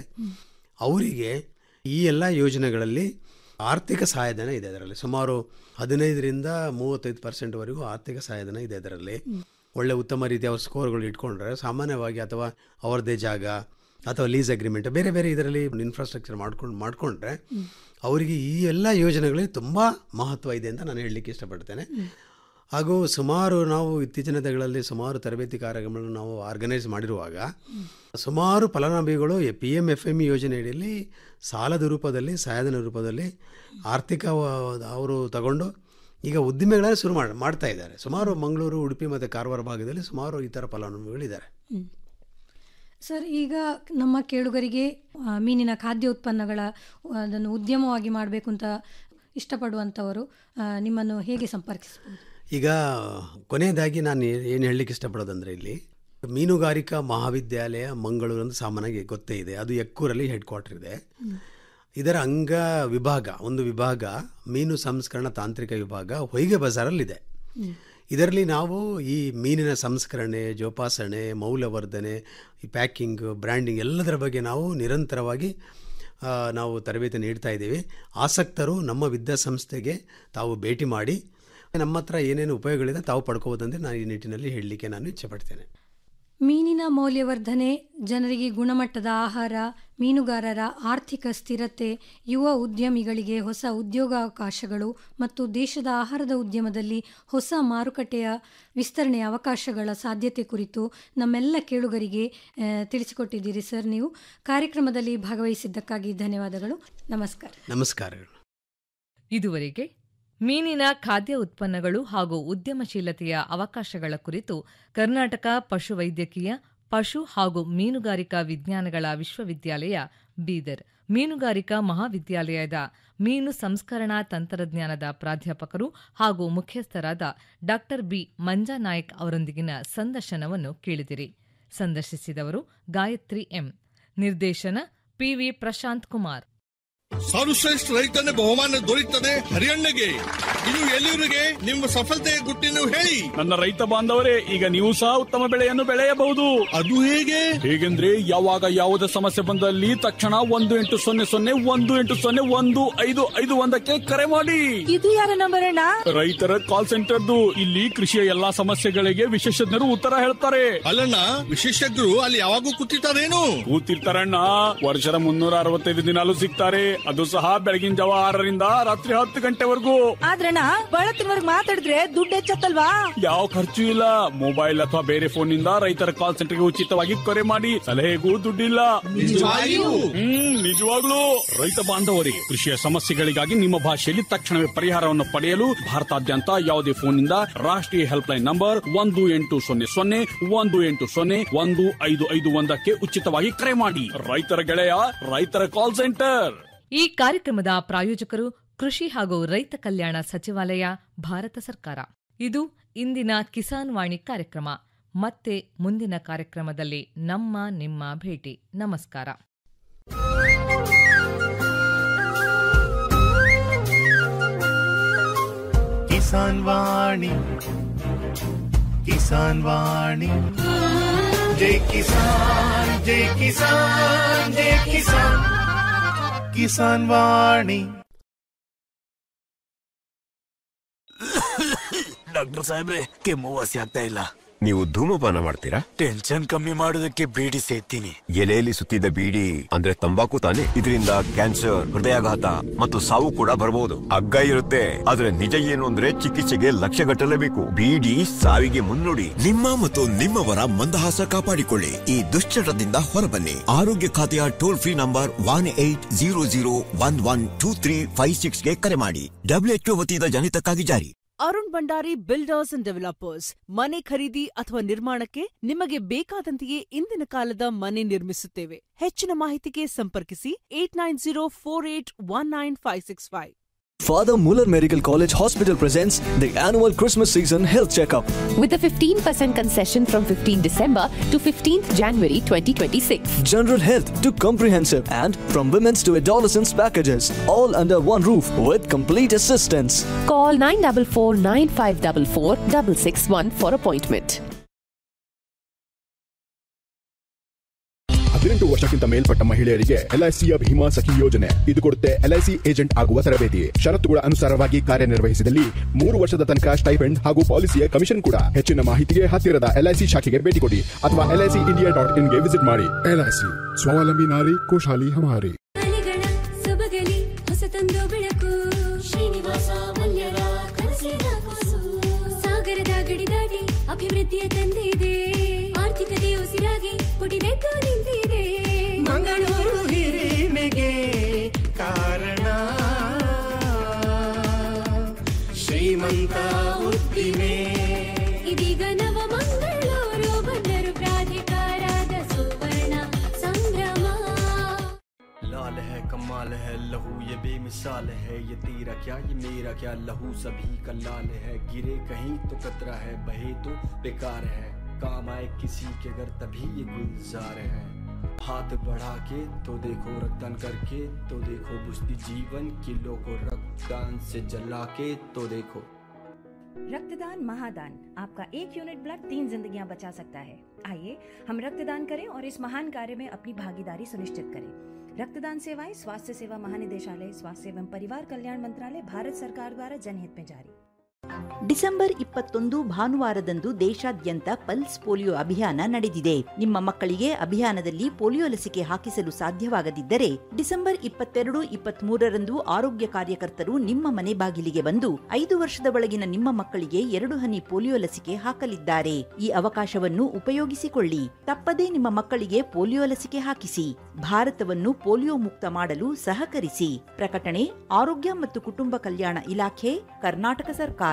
ಅವರಿಗೆ ಈ ಎಲ್ಲ ಯೋಜನೆಗಳಲ್ಲಿ ಆರ್ಥಿಕ ಸಹಾಯಧನ ಇದೆ ಅದರಲ್ಲಿ ಸುಮಾರು ಹದಿನೈದರಿಂದ ಮೂವತ್ತೈದು ಪರ್ಸೆಂಟ್ವರೆಗೂ ಆರ್ಥಿಕ ಸಹಾಯಧನ ಇದೆ ಅದರಲ್ಲಿ ಒಳ್ಳೆ ಉತ್ತಮ ರೀತಿಯ ಅವ್ರ ಸ್ಕೋರ್ಗಳು ಇಟ್ಕೊಂಡ್ರೆ ಸಾಮಾನ್ಯವಾಗಿ ಅಥವಾ ಅವ್ರದ್ದೇ ಜಾಗ ಅಥವಾ ಲೀಸ್ ಅಗ್ರಿಮೆಂಟ್ ಬೇರೆ ಬೇರೆ ಇದರಲ್ಲಿ ಇನ್ಫ್ರಾಸ್ಟ್ರಕ್ಚರ್ ಮಾಡ್ಕೊಂಡು ಮಾಡಿಕೊಂಡ್ರೆ ಅವರಿಗೆ ಈ ಎಲ್ಲ ಯೋಜನೆಗಳಲ್ಲಿ ತುಂಬ ಮಹತ್ವ ಇದೆ ಅಂತ ನಾನು ಹೇಳಲಿಕ್ಕೆ ಇಷ್ಟಪಡ್ತೇನೆ ಹಾಗೂ ಸುಮಾರು ನಾವು ಇತ್ತೀಚಿನ ದಿನಗಳಲ್ಲಿ ಸುಮಾರು ತರಬೇತಿ ಕಾರ್ಯಕ್ರಮಗಳನ್ನು ನಾವು ಆರ್ಗನೈಸ್ ಮಾಡಿರುವಾಗ ಸುಮಾರು ಫಲಾನುಭವಿಗಳು P M F M E ಯೋಜನೆ ಅಡಿಯಲ್ಲಿ ಸಾಲದ ರೂಪದಲ್ಲಿ ಸಹಾಯಧನ ರೂಪದಲ್ಲಿ ಆರ್ಥಿಕ ಅವರು ತಗೊಂಡು ಈಗ ಉದ್ದಿಮೆಗಳನ್ನು ಶುರು ಮಾಡಿ ಮಾಡ್ತಾ ಇದ್ದಾರೆ ಸುಮಾರು ಮಂಗಳೂರು ಉಡುಪಿ ಮತ್ತು ಕಾರವಾರ ಭಾಗದಲ್ಲಿ ಸುಮಾರು ಈ ಥರ ಫಲಾನುಭವಿಗಳಿದ್ದಾರೆ ಸರ್ ಈಗ ನಮ್ಮ ಕೇಳುಗರಿಗೆ ಆ, ಮೀನಿನ ಖಾದ್ಯ ಉತ್ಪನ್ನಗಳ ಅದನ್ನು ಉದ್ಯಮವಾಗಿ ಮಾಡಬೇಕು ಅಂತ ಇಷ್ಟಪಡುವಂಥವರು ಆ, ನಿಮ್ಮನ್ನು ಹೇಗೆ ಸಂಪರ್ಕಿಸಬಹುದು ಈಗ ಕೊನೆಯದಾಗಿ ನಾನು ಏನು ಹೇಳಲಿಕ್ಕೆ ಇಷ್ಟಪಡೋದಂದರೆ ಇಲ್ಲಿ ಮೀನುಗಾರಿಕಾ ಮಹಾವಿದ್ಯಾಲಯ ಮಂಗಳೂರು ಅಂತ ಸಾಮಾನ್ಯವಾಗಿ ಗೊತ್ತೇ ಇದೆ ಅದು ಎಕ್ಕೂರಲ್ಲಿ ಹೆಡ್ ಕ್ವಾರ್ಟರ್ ಇದೆ ಇದರ ಅಂಗ ವಿಭಾಗ ಒಂದು ವಿಭಾಗ ಮೀನು ಸಂಸ್ಕರಣ ತಾಂತ್ರಿಕ ವಿಭಾಗ ಹೊಯ್ಗೆ ಬಜಾರಲ್ಲಿದೆ ಇದರಲ್ಲಿ ನಾವು ಈ ಮೀನಿನ ಸಂಸ್ಕರಣೆ ಜೋಪಾಸಣೆ ಮೌಲ್ಯವರ್ಧನೆ ಈ ಪ್ಯಾಕಿಂಗ್ ಬ್ರ್ಯಾಂಡಿಂಗ್ ಎಲ್ಲದರ ಬಗ್ಗೆ ನಾವು ನಿರಂತರವಾಗಿ ಆ, ನಾವು ತರಬೇತಿ ನೀಡ್ತಾ ಇದ್ದೀವಿ ಆಸಕ್ತರು ನಮ್ಮ ವಿದ್ಯಾಸಂಸ್ಥೆಗೆ ತಾವು ಭೇಟಿ ಮಾಡಿ ನಮ್ಮ ಹತ್ರ ಏನೇನು ಉಪಯೋಗಗಳಿದೆ ತಾವು ಪಡ್ಕೋಬೋದಂದ್ರೆ ನಾನು ಈ ನಿಟ್ಟಿನಲ್ಲಿ ಹೇಳಲಿಕ್ಕೆ ನಾನು ಇಚ್ಛೆಪಡ್ತೇನೆ ಮೀನಿನ ಮೌಲ್ಯವರ್ಧನೆ ಜನರಿಗೆ ಗುಣಮಟ್ಟದ ಆಹಾರ ಮೀನುಗಾರರ ಆರ್ಥಿಕ ಸ್ಥಿರತೆ ಯುವ ಉದ್ಯಮಿಗಳಿಗೆ ಹೊಸ ಉದ್ಯೋಗಾವಕಾಶಗಳು ಮತ್ತು ದೇಶದ ಆಹಾರದ ಉದ್ಯಮದಲ್ಲಿ ಹೊಸ ಮಾರುಕಟ್ಟೆಯ ವಿಸ್ತರಣೆಯ ಅವಕಾಶಗಳ ಸಾಧ್ಯತೆ ಕುರಿತು ನಮ್ಮೆಲ್ಲ ಕೇಳುಗರಿಗೆ ಆ, ತಿಳಿಸಿಕೊಟ್ಟಿದ್ದೀರಿ ಸರ್ ನೀವು ಕಾರ್ಯಕ್ರಮದಲ್ಲಿ ಭಾಗವಹಿಸಿದ್ದಕ್ಕಾಗಿ ಧನ್ಯವಾದಗಳು ನಮಸ್ಕಾರ ನಮಸ್ಕಾರಗಳು ಇದುವರೆಗೆ ಮೀನಿನ ಖಾದ್ಯ ಉತ್ಪನ್ನಗಳು ಹಾಗೂ ಉದ್ಯಮಶೀಲತೆಯ ಅವಕಾಶಗಳ ಕುರಿತು ಕರ್ನಾಟಕ ಪಶುವೈದ್ಯಕೀಯ ಪಶು ಹಾಗೂ ಮೀನುಗಾರಿಕಾ ವಿಜ್ಞಾನಗಳ ವಿಶ್ವವಿದ್ಯಾಲಯ ಬೀದರ್ ಮೀನುಗಾರಿಕಾ ಮಹಾವಿದ್ಯಾಲಯದ ಮೀನು ಸಂಸ್ಕರಣಾ ತಂತ್ರಜ್ಞಾನದ ಪ್ರಾಧ್ಯಾಪಕರು ಹಾಗೂ ಮುಖ್ಯಸ್ಥರಾದ ಡಾ ಬಿ ಮಂಜಾನಾಯಕ್ ಅವರೊಂದಿಗಿನ ಸಂದರ್ಶನವನ್ನು ಕೇಳಿದಿರಿ ಸಂದರ್ಶಿಸಿದವರು ಗಾಯತ್ರಿ ಎಂ ನಿರ್ದೇಶನ ಪಿವಿ ಪ್ರಶಾಂತ್ ಕುಮಾರ್ ಸರ್ವಶ್ರೇಷ್ಠ ರೈತನ ಬಹುಮಾನ ದೊರೆಯುತ್ತದೆ ಹರಿಯಣ್ಣಗೆ ಇದು ಎಲ್ಲಿವರಿಗೆ ನಿಮ್ಮ ಸಫಲತೆಯ ಗುಟ್ಟಿನ ಹೇಳಿ ನನ್ನ ರೈತ ಬಾಂಧವರೇ ಈಗ ನೀವು ಸಹ ಉತ್ತಮ ಬೆಳೆಯನ್ನು ಬೆಳೆಯಬಹುದು ಅದು ಹೇಗೆ ಹೇಗೆಂದ್ರೆ ಯಾವಾಗ ಯಾವುದೇ ಸಮಸ್ಯೆ ಬಂದಲ್ಲಿ ತಕ್ಷಣ ಒಂದು ಎಂಟು ಸೊನ್ನೆ ಸೊನ್ನೆ ಒಂದು ಎಂಟು ಸೊನ್ನೆ ಒಂದು ಐದು ಐದು ಒಂದಕ್ಕೆ ಕರೆ ಮಾಡಿ ಇದು ಯಾರ ನಂಬರ್ ಅಣ್ಣ ರೈತರ ಕಾಲ್ ಸೆಂಟರ್ದು ಇಲ್ಲಿ ಕೃಷಿಯ ಎಲ್ಲಾ ಸಮಸ್ಯೆಗಳಿಗೆ ವಿಶೇಷಜ್ಞರು ಉತ್ತರ ಹೇಳ್ತಾರೆ ಅಲ್ಲಣ್ಣ ವಿಶೇಷಜ್ಞರು ಅಲ್ಲಿ ಯಾವಾಗೂ ಕೂತಿರ್ತಾರೇನು ಕೂತಿರ್ತಾರಣ್ಣ ವರ್ಷದ ಮುನ್ನೂರ ಅರವತ್ತೈದು ದಿನಾಲು ಸಿಗ್ತಾರೆ ಅದು ಸಹ ಬೆಳಗಿನ ಜಾವ ಆರರಿಂದ ರಾತ್ರಿ ಹತ್ತು ಗಂಟೆವರೆಗೂ ಆದ್ರಣ್ಣ ಬಳತ್ತಿನವರ್ಗ್ ಮಾತಾಡಿದ್ರೆ ದುಡ್ಡು ಹೆಚ್ಚತ್ತಲ್ವಾ ಯಾವ ಖರ್ಚು ಇಲ್ಲ ಮೊಬೈಲ್ ಅಥವಾ ಬೇರೆ ಫೋನ್ ನಿಂದ ರೈತರ ಕಾಲ್ ಸೆಂಟರ್ಗೆ ಉಚಿತವಾಗಿ ಕರೆ ಮಾಡಿ ಸಲಹೆಗೂ ದುಡ್ಡಿಲ್ಲ ನಿಜವಾಗಿಯೂ? ಹ್ಮ್ ನಿಜವಾಗ್ಲೂ ರೈತ ಬಾಂಧವರಿಗೆ ಕೃಷಿಯ ಸಮಸ್ಯೆಗಳಿಗಾಗಿ ನಿಮ್ಮ ಭಾಷೆಯಲ್ಲಿ ತಕ್ಷಣವೇ ಪರಿಹಾರವನ್ನು ಪಡೆಯಲು ಭಾರತಾದ್ಯಂತ ಯಾವುದೇ ಫೋನ್ನಿಂದ ರಾಷ್ಟ್ರೀಯ ಹೆಲ್ಪ್ ಲೈನ್ ನಂಬರ್ ಒಂದು ಎಂಟು ಸೊನ್ನೆ ಸೊನ್ನೆ ಒಂದು ಎಂಟು ಸೊನ್ನೆ ಒಂದು ಐದು ಐದು ಒಂದಕ್ಕೆ ಉಚಿತವಾಗಿ ಕರೆ ಮಾಡಿ ರೈತರ ಗೆಳೆಯ ರೈತರ ಕಾಲ್ ಸೆಂಟರ್ ಈ ಕಾರ್ಯಕ್ರಮದ ಪ್ರಾಯೋಜಕರು ಕೃಷಿ ಹಾಗೂ ರೈತ ಕಲ್ಯಾಣ ಸಚಿವಾಲಯ ಭಾರತ ಸರ್ಕಾರ ಇದು ಇಂದಿನ ಕಿಸಾನ್ ವಾಣಿ ಕಾರ್ಯಕ್ರಮ ಮತ್ತೆ ಮುಂದಿನ ಕಾರ್ಯಕ್ರಮದಲ್ಲಿ ನಮ್ಮ ನಿಮ್ಮ ಭೇಟಿ ನಮಸ್ಕಾರ ಕಿಸಾನ್ ವಾಣಿ ಕಿಸಾನ್ ವಾಣಿ ಜೈ ಕಿಸಾನ್ ಜೈ ಕಿಸಾನ್ ಜೈ ಕಿಸಾನ್ ಕಿಸಾನ್ ವಾಣಿ ಡಾಕ್ಟರ್ ಸಾಹೇಬ್ರೆ ಕೆಮ್ಮು ವಾಸಿ ಆಗ್ತಾ ಇಲ್ಲ ನೀವು ಧೂಮಪಾನ ಮಾಡ್ತೀರಾ ಟೆನ್ಷನ್ ಕಮ್ಮಿ ಮಾಡೋದಕ್ಕೆ ಬೀಡಿ ಸೇತೀನಿ ಎಲೆಯಲ್ಲಿ ಸುತ್ತಿದ ಬೀಡಿ ಅಂದ್ರೆ ತಂಬಾಕು ತಾನೆ ಇದರಿಂದ ಕ್ಯಾನ್ಸರ್ ಹೃದಯಾಘಾತ ಮತ್ತು ಸಾವು ಕೂಡ ಬರಬಹುದು ಹಗ್ಗ ಇರುತ್ತೆ ಆದ್ರೆ ನಿಜ ಏನು ಅಂದ್ರೆ ಚಿಕಿತ್ಸೆಗೆ ಲಕ್ಷ ಗಟ್ಟಲೇಬೇಕು ಬೀಡಿ ಸಾವಿಗೆ ಮುನ್ನುಡಿ ನಿಮ್ಮ ಮತ್ತು ನಿಮ್ಮವರ ಮಂದಹಾಸ ಕಾಪಾಡಿಕೊಳ್ಳಿ ಈ ದುಶ್ಚಟದಿಂದ ಹೊರಬನ್ನಿ ಆರೋಗ್ಯ ಖಾತೆಯ toll free number one eight zero zero one one two three five ಸಿಕ್ಸ್ಗೆ ಕರೆ ಮಾಡಿ ಡಬ್ಲ್ಯೂಎಚ್ಒ ವತಿಯಿಂದ ಜನಿತಕ್ಕಾಗಿ ಜಾರಿ Arun Bhandari builders and developers ಮನೆ ಖರೀದಿ ಅಥವಾ ನಿರ್ಮಾಣಕ್ಕೆ ನಿಮಗೆ ಬೇಕಾದಂತೆಯೇ ಇಂದಿನ ಕಾಲದ ಮನೆ ನಿರ್ಮಿಸುತ್ತೇವೆ ಹೆಚ್ಚಿನ ಮಾಹಿತಿಗೆ ಸಂಪರ್ಕಿಸಿ eight nine zero four eight one nine five six five Father Muller Medical College Hospital presents the annual Christmas season health checkup. with a 15% concession from 15 December to 15th January 2026. General health to comprehensive and from women's to adolescents packages, all under one roof with complete assistance. Call 944 9544 661 for appointment. ಹದಿನೆಂಟು ವರ್ಷಕ್ಕಿಂತ ಮೇಲ್ಪಟ್ಟ ಮಹಿಳೆಯರಿಗೆ ಎಲ್ಐಸಿಯ ಭೀಮಾ ಸಖಿ ಯೋಜನೆ ಇದು ಕೊಡುತ್ತೆ LIC agent ಆಗುವ ತರಬೇತಿ ಷರತ್ತುಗಳ ಅನುಸಾರವಾಗಿ ಕಾರ್ಯನಿರ್ವಹಿಸಿದಲ್ಲಿ ಮೂರು ವರ್ಷದ ತನಕ ಸ್ಟೈಫೆಂಡ್ ಹಾಗೂ ಪಾಲಿಸಿಯ ಕಮಿಷನ್ ಕೂಡ ಹೆಚ್ಚಿನ ಮಾಹಿತಿಗೆ ಹತ್ತಿರದ ಎಲ್ಐಸಿ ಶಾಖೆಗೆ ಭೇಟಿ ಕೊಡಿ ಅಥವಾ ಎಲ್ಐಸಿ ಇಂಡಿಯಾ ಡಾಟ್ ಇನ್ಗೆ ವಿಸಿಟ್ ಮಾಡಿ ಎಲ್ಐಸಿ ಸ್ವಾವಲಂಬಿ ನಾರಿ ಖುಷಾಲಿ ಹಮಾರಿ ಸೊಬಗಲಿ ಹೊಸತೊಂದು ಬೆಳಕು ಶ್ರೀನಿವಾಸ ಮಲ್ಯರ ಕನಸಿನ ಕೂಸು ಸಾಗರದ ಗಡಿ ದಾಟಿ ಅಭಿವೃದ್ಧಿಯ ತಂದಿದೆ ಆರ್ಥಿಕತೆ ಉಸಿರಾಗಿ ಪುಟಿದೆದ್ದು ನಿಂತಿದೆ ಮಂಗಳೂರು ಹಿರಿಮೆಗೆ ಕಾರಣ ಶ್ರೀಮಂತ ಉದ್ದಿಮೆ ಇದೀಗ ನವ ಮಂಗಳೂರು ಬಂದರು ಪ್ರಾಧಿಕಾರದ ಸುವರ್ಣ ಸಂಭ್ರಮ लाल है कमाल है लहू ये बेमिसाल है ये तेरा क्या ये मेरा क्या लहू सभी का लाल है गिरे कहीं तो कतरा है बहे तो बेकार है काम आए किसी के घर तभी ये गुलजार है हाथ बढ़ा के तो देखो रक्तदान करके तो देखो बुझती जीवन किलो को रक्तदान से जला के तो देखो रक्तदान महादान आपका एक यूनिट ब्लड तीन जिंदगियां बचा सकता है आइए हम रक्तदान करें और इस महान कार्य में अपनी भागीदारी सुनिश्चित करें रक्तदान सेवाएं स्वास्थ्य सेवा महानिदेशालय स्वास्थ्य एवं परिवार कल्याण मंत्रालय भारत सरकार द्वारा जनहित में जारी ಡಿಸೆಂಬರ್ ಇಪ್ಪತ್ತೊಂದು ಭಾನುವಾರದಂದು ದೇಶಾದ್ಯಂತ ಪಲ್ಸ್ ಪೋಲಿಯೋ ಅಭಿಯಾನ ನಡೆದಿದೆ ನಿಮ್ಮ ಮಕ್ಕಳಿಗೆ ಅಭಿಯಾನದಲ್ಲಿ ಪೋಲಿಯೋ ಲಸಿಕೆ ಹಾಕಿಸಲು ಸಾಧ್ಯವಾಗದಿದ್ದರೆ ಡಿಸೆಂಬರ್ ಇಪ್ಪತ್ತೆರಡು ಇಪ್ಪತ್ಮೂರರಂದು ಆರೋಗ್ಯ ಕಾರ್ಯಕರ್ತರು ನಿಮ್ಮ ಮನೆ ಬಾಗಿಲಿಗೆ ಬಂದು ಐದು ವರ್ಷದ ಒಳಗಿನ ನಿಮ್ಮ ಮಕ್ಕಳಿಗೆ ಎರಡು ಹನಿ ಪೋಲಿಯೋ ಲಸಿಕೆ ಹಾಕಲಿದ್ದಾರೆ ಈ ಅವಕಾಶವನ್ನು ಉಪಯೋಗಿಸಿಕೊಳ್ಳಿ ತಪ್ಪದೇ ನಿಮ್ಮ ಮಕ್ಕಳಿಗೆ ಪೋಲಿಯೋ ಲಸಿಕೆ ಹಾಕಿಸಿ ಭಾರತವನ್ನು ಪೋಲಿಯೋ ಮುಕ್ತ ಮಾಡಲು ಸಹಕರಿಸಿ ಪ್ರಕಟಣೆ ಆರೋಗ್ಯ ಮತ್ತು ಕುಟುಂಬ ಕಲ್ಯಾಣ ಇಲಾಖೆ ಕರ್ನಾಟಕ ಸರ್ಕಾರ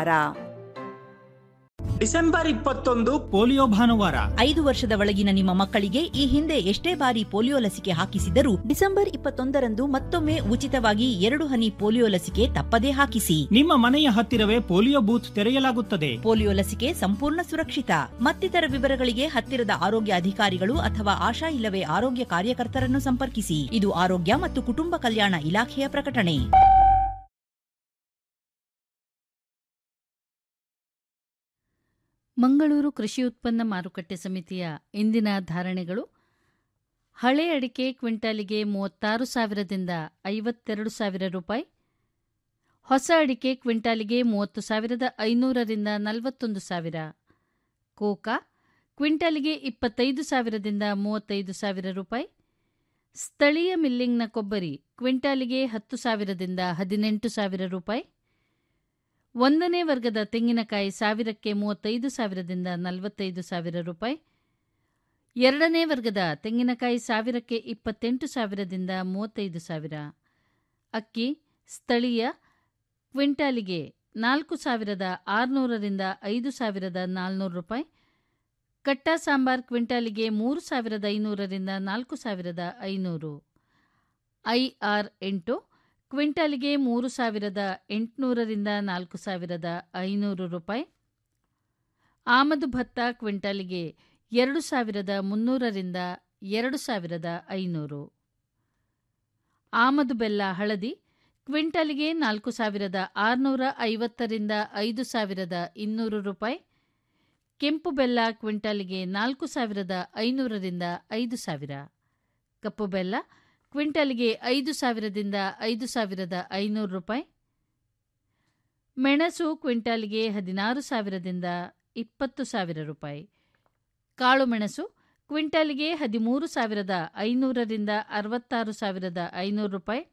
ಡಿಸೆಂಬರ್ ಇಪ್ಪತ್ತೊಂದು ಪೋಲಿಯೋ ಭಾನುವಾರ ಐದು ವರ್ಷದ ಒಳಗಿನ ನಿಮ್ಮ ಮಕ್ಕಳಿಗೆ ಈ ಹಿಂದೆ ಎಷ್ಟೇ ಬಾರಿ ಪೋಲಿಯೋ ಲಸಿಕೆ ಹಾಕಿಸಿದರೂ ಡಿಸೆಂಬರ್ ಇಪ್ಪತ್ತೊಂದರಂದು ಮತ್ತೊಮ್ಮೆ ಉಚಿತವಾಗಿ ಎರಡು ಹನಿ ಪೋಲಿಯೋ ಲಸಿಕೆ ತಪ್ಪದೇ ಹಾಕಿಸಿ ನಿಮ್ಮ ಮನೆಯ ಹತ್ತಿರವೇ ಪೋಲಿಯೋ ಬೂತ್ ತೆರೆಯಲಾಗುತ್ತದೆ ಪೋಲಿಯೋ ಲಸಿಕೆ ಸಂಪೂರ್ಣ ಸುರಕ್ಷಿತ ಮತ್ತಿತರ ವಿವರಗಳಿಗೆ ಹತ್ತಿರದ ಆರೋಗ್ಯ ಅಧಿಕಾರಿಗಳು ಅಥವಾ ಆಶಾ ಇಲ್ಲವೇ ಆರೋಗ್ಯ ಕಾರ್ಯಕರ್ತರನ್ನು ಸಂಪರ್ಕಿಸಿ ಇದು ಆರೋಗ್ಯ ಮತ್ತು ಕುಟುಂಬ ಕಲ್ಯಾಣ ಇಲಾಖೆಯ ಪ್ರಕಟಣೆ ಮಂಗಳೂರು ಕೃಷಿ ಉತ್ಪನ್ನ ಮಾರುಕಟ್ಟೆ ಸಮಿತಿಯ ಇಂದಿನ ಧಾರಣೆಗಳು ಹಳೆ ಅಡಿಕೆ ಕ್ವಿಂಟಾಲಿಗೆ ಮೂವತ್ತಾರು ಸಾವಿರದಿಂದ ಐವತ್ತೆರಡು ಸಾವಿರ ರೂಪಾಯಿ ಹೊಸ ಅಡಿಕೆ ಕ್ವಿಂಟಾಲಿಗೆ ಮೂವತ್ತು ಸಾವಿರದ ಐನೂರರಿಂದ ನಲವತ್ತೊಂದು ಸಾವಿರ ಕೋಕಾ ಕ್ವಿಂಟಾಲಿಗೆ ಇಪ್ಪತ್ತೈದು ಸಾವಿರದಿಂದ ಮೂವತ್ತೈದು ಸಾವಿರ ರೂಪಾಯಿ ಸ್ಥಳೀಯ ಮಿಲ್ಲಿಂಗ್ನ ಕೊಬ್ಬರಿ ಕ್ವಿಂಟಾಲಿಗೆ ಹತ್ತು ಸಾವಿರದಿಂದ ಹದಿನೆಂಟು ಸಾವಿರ ರೂಪಾಯಿ ಒಂದನೇ ವರ್ಗದ ತೆಂಗಿನಕಾಯಿ ಸಾವಿರಕ್ಕೆ ಮೂವತ್ತೈದು ಸಾವಿರದಿಂದ ನಲವತ್ತೈದು ಸಾವಿರ ರೂಪಾಯಿ ಎರಡನೇ ವರ್ಗದ ತೆಂಗಿನಕಾಯಿ ಸಾವಿರಕ್ಕೆ ಇಪ್ಪತ್ತೆಂಟು ಸಾವಿರದಿಂದ ಮೂವತ್ತೈದು ಸಾವಿರ ಅಕ್ಕಿ ಸ್ಥಳೀಯ ಕ್ವಿಂಟಾಲಿಗೆ ನಾಲ್ಕು ಸಾವಿರದ ಆರುನೂರರಿಂದ ಐದು ಸಾವಿರದ ನಾಲ್ನೂರು ರೂಪಾಯಿ ಕಟ್ಟ ಸಾಂಬಾರ್ ಕ್ವಿಂಟಾಲಿಗೆ ಮೂರು ಸಾವಿರದ ಐನೂರರಿಂದ ನಾಲ್ಕು ಸಾವಿರದ ಐನೂರು ಐಆರ್ ಎಂಟು ಕ್ವಿಂಟಾಲಿಗೆ ಮೂರು ಸಾವಿರದ ಎಂಟುನೂರರಿಂದ ನಾಲ್ಕು ಸಾವಿರದ ಐನೂರು ರೂಪಾಯಿ ಆಮದು ಭತ್ತ ಕ್ವಿಂಟಾಲಿಗೆ ಎರಡು ಸಾವಿರದ ಮುನ್ನೂರರಿಂದ ಎರಡು ಸಾವಿರದ ಐನೂರು ಆಮದು ಬೆಲ್ಲ ಹಳದಿ ಕ್ವಿಂಟಾಲಿಗೆ ನಾಲ್ಕು ಸಾವಿರದ ಆರುನೂರ ಐವತ್ತರಿಂದ ಐದು ಸಾವಿರದ ಇನ್ನೂರು ರೂಪಾಯಿ ಕೆಂಪು ಬೆಲ್ಲ ಕ್ವಿಂಟಾಲಿಗೆ ನಾಲ್ಕು ಸಾವಿರದ ಐನೂರರಿಂದ ಐದು ಸಾವಿರ ಕಪ್ಪು ಬೆಲ್ಲ ಕ್ವಿಂಟಲ್ಗೆ ಐದು ಸಾವಿರದಿಂದ ಐದು ಸಾವಿರದ ಐನೂರು ರೂಪಾಯಿ ಮೆಣಸು ಕ್ವಿಂಟಾಲ್ಗೆ ಹದಿನಾರು ಸಾವಿರದಿಂದ ಇಪ್ಪತ್ತು ಸಾವಿರ ರೂಪಾಯಿ ಕಾಳು ಮೆಣಸು ಕ್ವಿಂಟಾಲ್ಗೆ ಹದಿಮೂರು ಸಾವಿರದ ಐನೂರರಿಂದ ಅರವತ್ತಾರು ಸಾವಿರದ ಐನೂರು ರೂಪಾಯಿ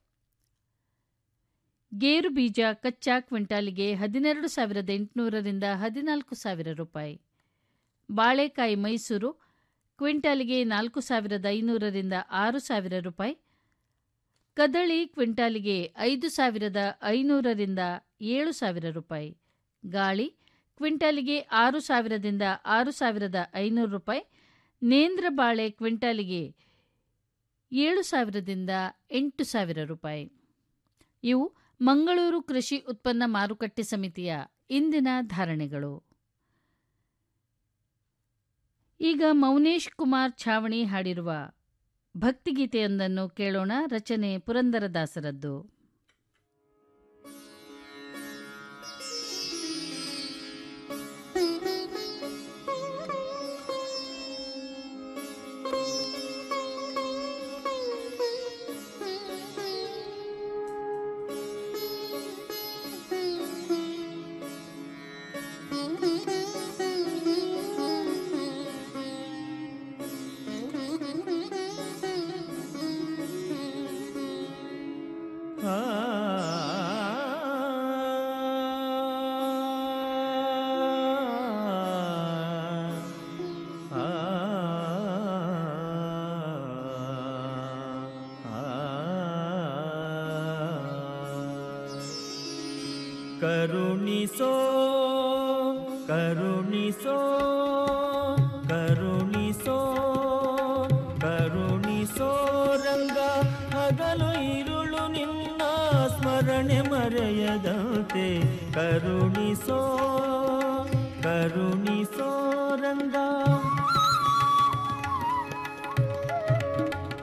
ಗೇರು ಬೀಜ ಕಚ್ಚಾ ಕ್ವಿಂಟಾಲಿಗೆ ಹದಿನೆರಡು ಸಾವಿರದ ಎಂಟುನೂರರಿಂದ ಹದಿನಾಲ್ಕು ಸಾವಿರ ರೂಪಾಯಿ ಬಾಳೆಕಾಯಿ ಮೈಸೂರು ಕ್ವಿಂಟಾಲಿಗೆ ನಾಲ್ಕು ಸಾವಿರದ ಐನೂರರಿಂದ ಆರು ಸಾವಿರ ರೂಪಾಯಿ ಕದಳಿ ಕ್ವಿಂಟಾಲಿಗೆ ಐದು ಸಾವಿರದ ಐನೂರರಿಂದ ಏಳು ಸಾವಿರ ರೂಪಾಯಿ ಗಾಳಿ ಕ್ವಿಂಟಾಲಿಗೆ ಆರು ಸಾವಿರದಿಂದ ಆರು ಸಾವಿರದ ಐನೂರು ರೂಪಾಯಿ ನೇಂದ್ರ ಬಾಳೆ ಕ್ವಿಂಟಾಲಿಗೆ ಏಳು ಸಾವಿರದಿಂದ ಎಂಟು ಸಾವಿರ ರೂಪಾಯಿ ಇವು ಮಂಗಳೂರು ಕೃಷಿ ಉತ್ಪನ್ನ ಮಾರುಕಟ್ಟೆ ಸಮಿತಿಯ ಇಂದಿನ ಧಾರಣೆಗಳು ಈಗ ಮೌನೇಶ್ ಕುಮಾರ್ ಛಾವಣಿ ಹಾಡಿರುವ ಭಕ್ತಿಗೀತೆಯೊಂದನ್ನು ಕೇಳೋಣ ರಚನೆ ಪುರಂದರದಾಸರದ್ದು ಕರುಣಿಸೋ ಕರುಣಿಸೋ ಕರುಣಿಸೋ ಕರುಣಿಸೋ ರಂಗ ಹಗಲು ಇರುಳು ನಿನ್ನ ಸ್ಮರಣೆ ಮರೆಯದಂತೆ ಕರುಣಿಸೋ ಕರುಣಿಸೋ ರಂಗ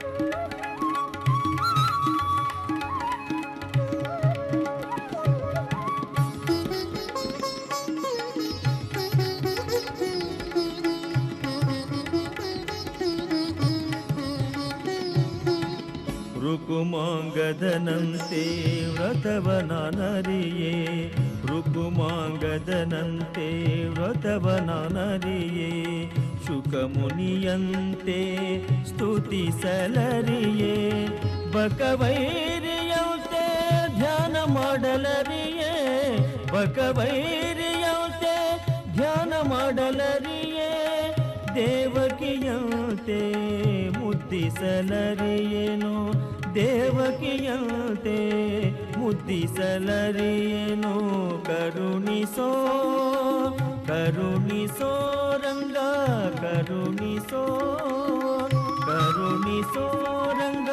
ರುಕುಮಾಂಗದನಂತೆ ವ್ರತವನಾನರಿಯೇ ರುಕುಮಾಂಗದನಂತೆ ವ್ರತವನಾನರಿಯೇ ಶುಕಮುನಿಯಂತೆ ಸ್ತುತಿಸಲರಿಯೇ ಬಕವೈರಿಯಂತೆ ಧ್ಯಾನ ಮಾಡಲರಿಯೇ ಬಕವೈರಿಯಂತೆ ಧ್ಯಾನ ಮಾಡಲರಿಯೇ ದೇವಕಿಯಂತೆ ಮುದ್ದಿಸಲರಿಯೇನು ದೇವಕಿಯಂತೆ ಮುದ್ದಿಸಲರಿಯೇನು ಕರುಣಿಸೋ ಕರುಣಿಸೋ ರಂಗ ಕರುಣಿಸೋ ಕರುಣಿಸೋ ರಂಗ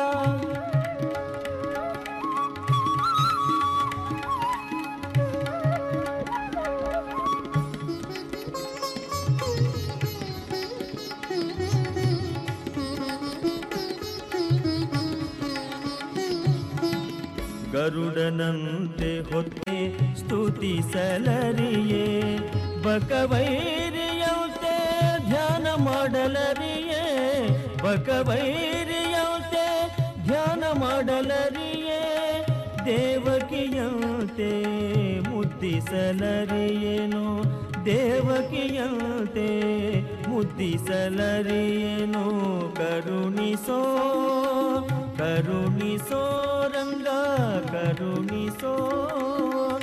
ಗರುಡನಂತೆ ಹೊತ್ತೆ ಸ್ತುತಿಸಲರಿಯೇ ಬಕವೈರಿಯಂತೆ ಧ್ಯಾನ ಮಾಡಲರಿಯೇ ಬಕವೈರಿಯಂತೆ ಧ್ಯಾನ ಮಾಡಲರಿಯೇ ದೇವಕಿಯಂತೆ ಮುದ್ದಿಸಲರಿಯೇನು ದೇವಕಿಯಂತೆ ಮುದ್ದಿಸಲರಿಯೇನು ಕರುಣಿಸೋ ಕರುಣಿಸೋ ರಂಗ ಕರುಣಿಸೋ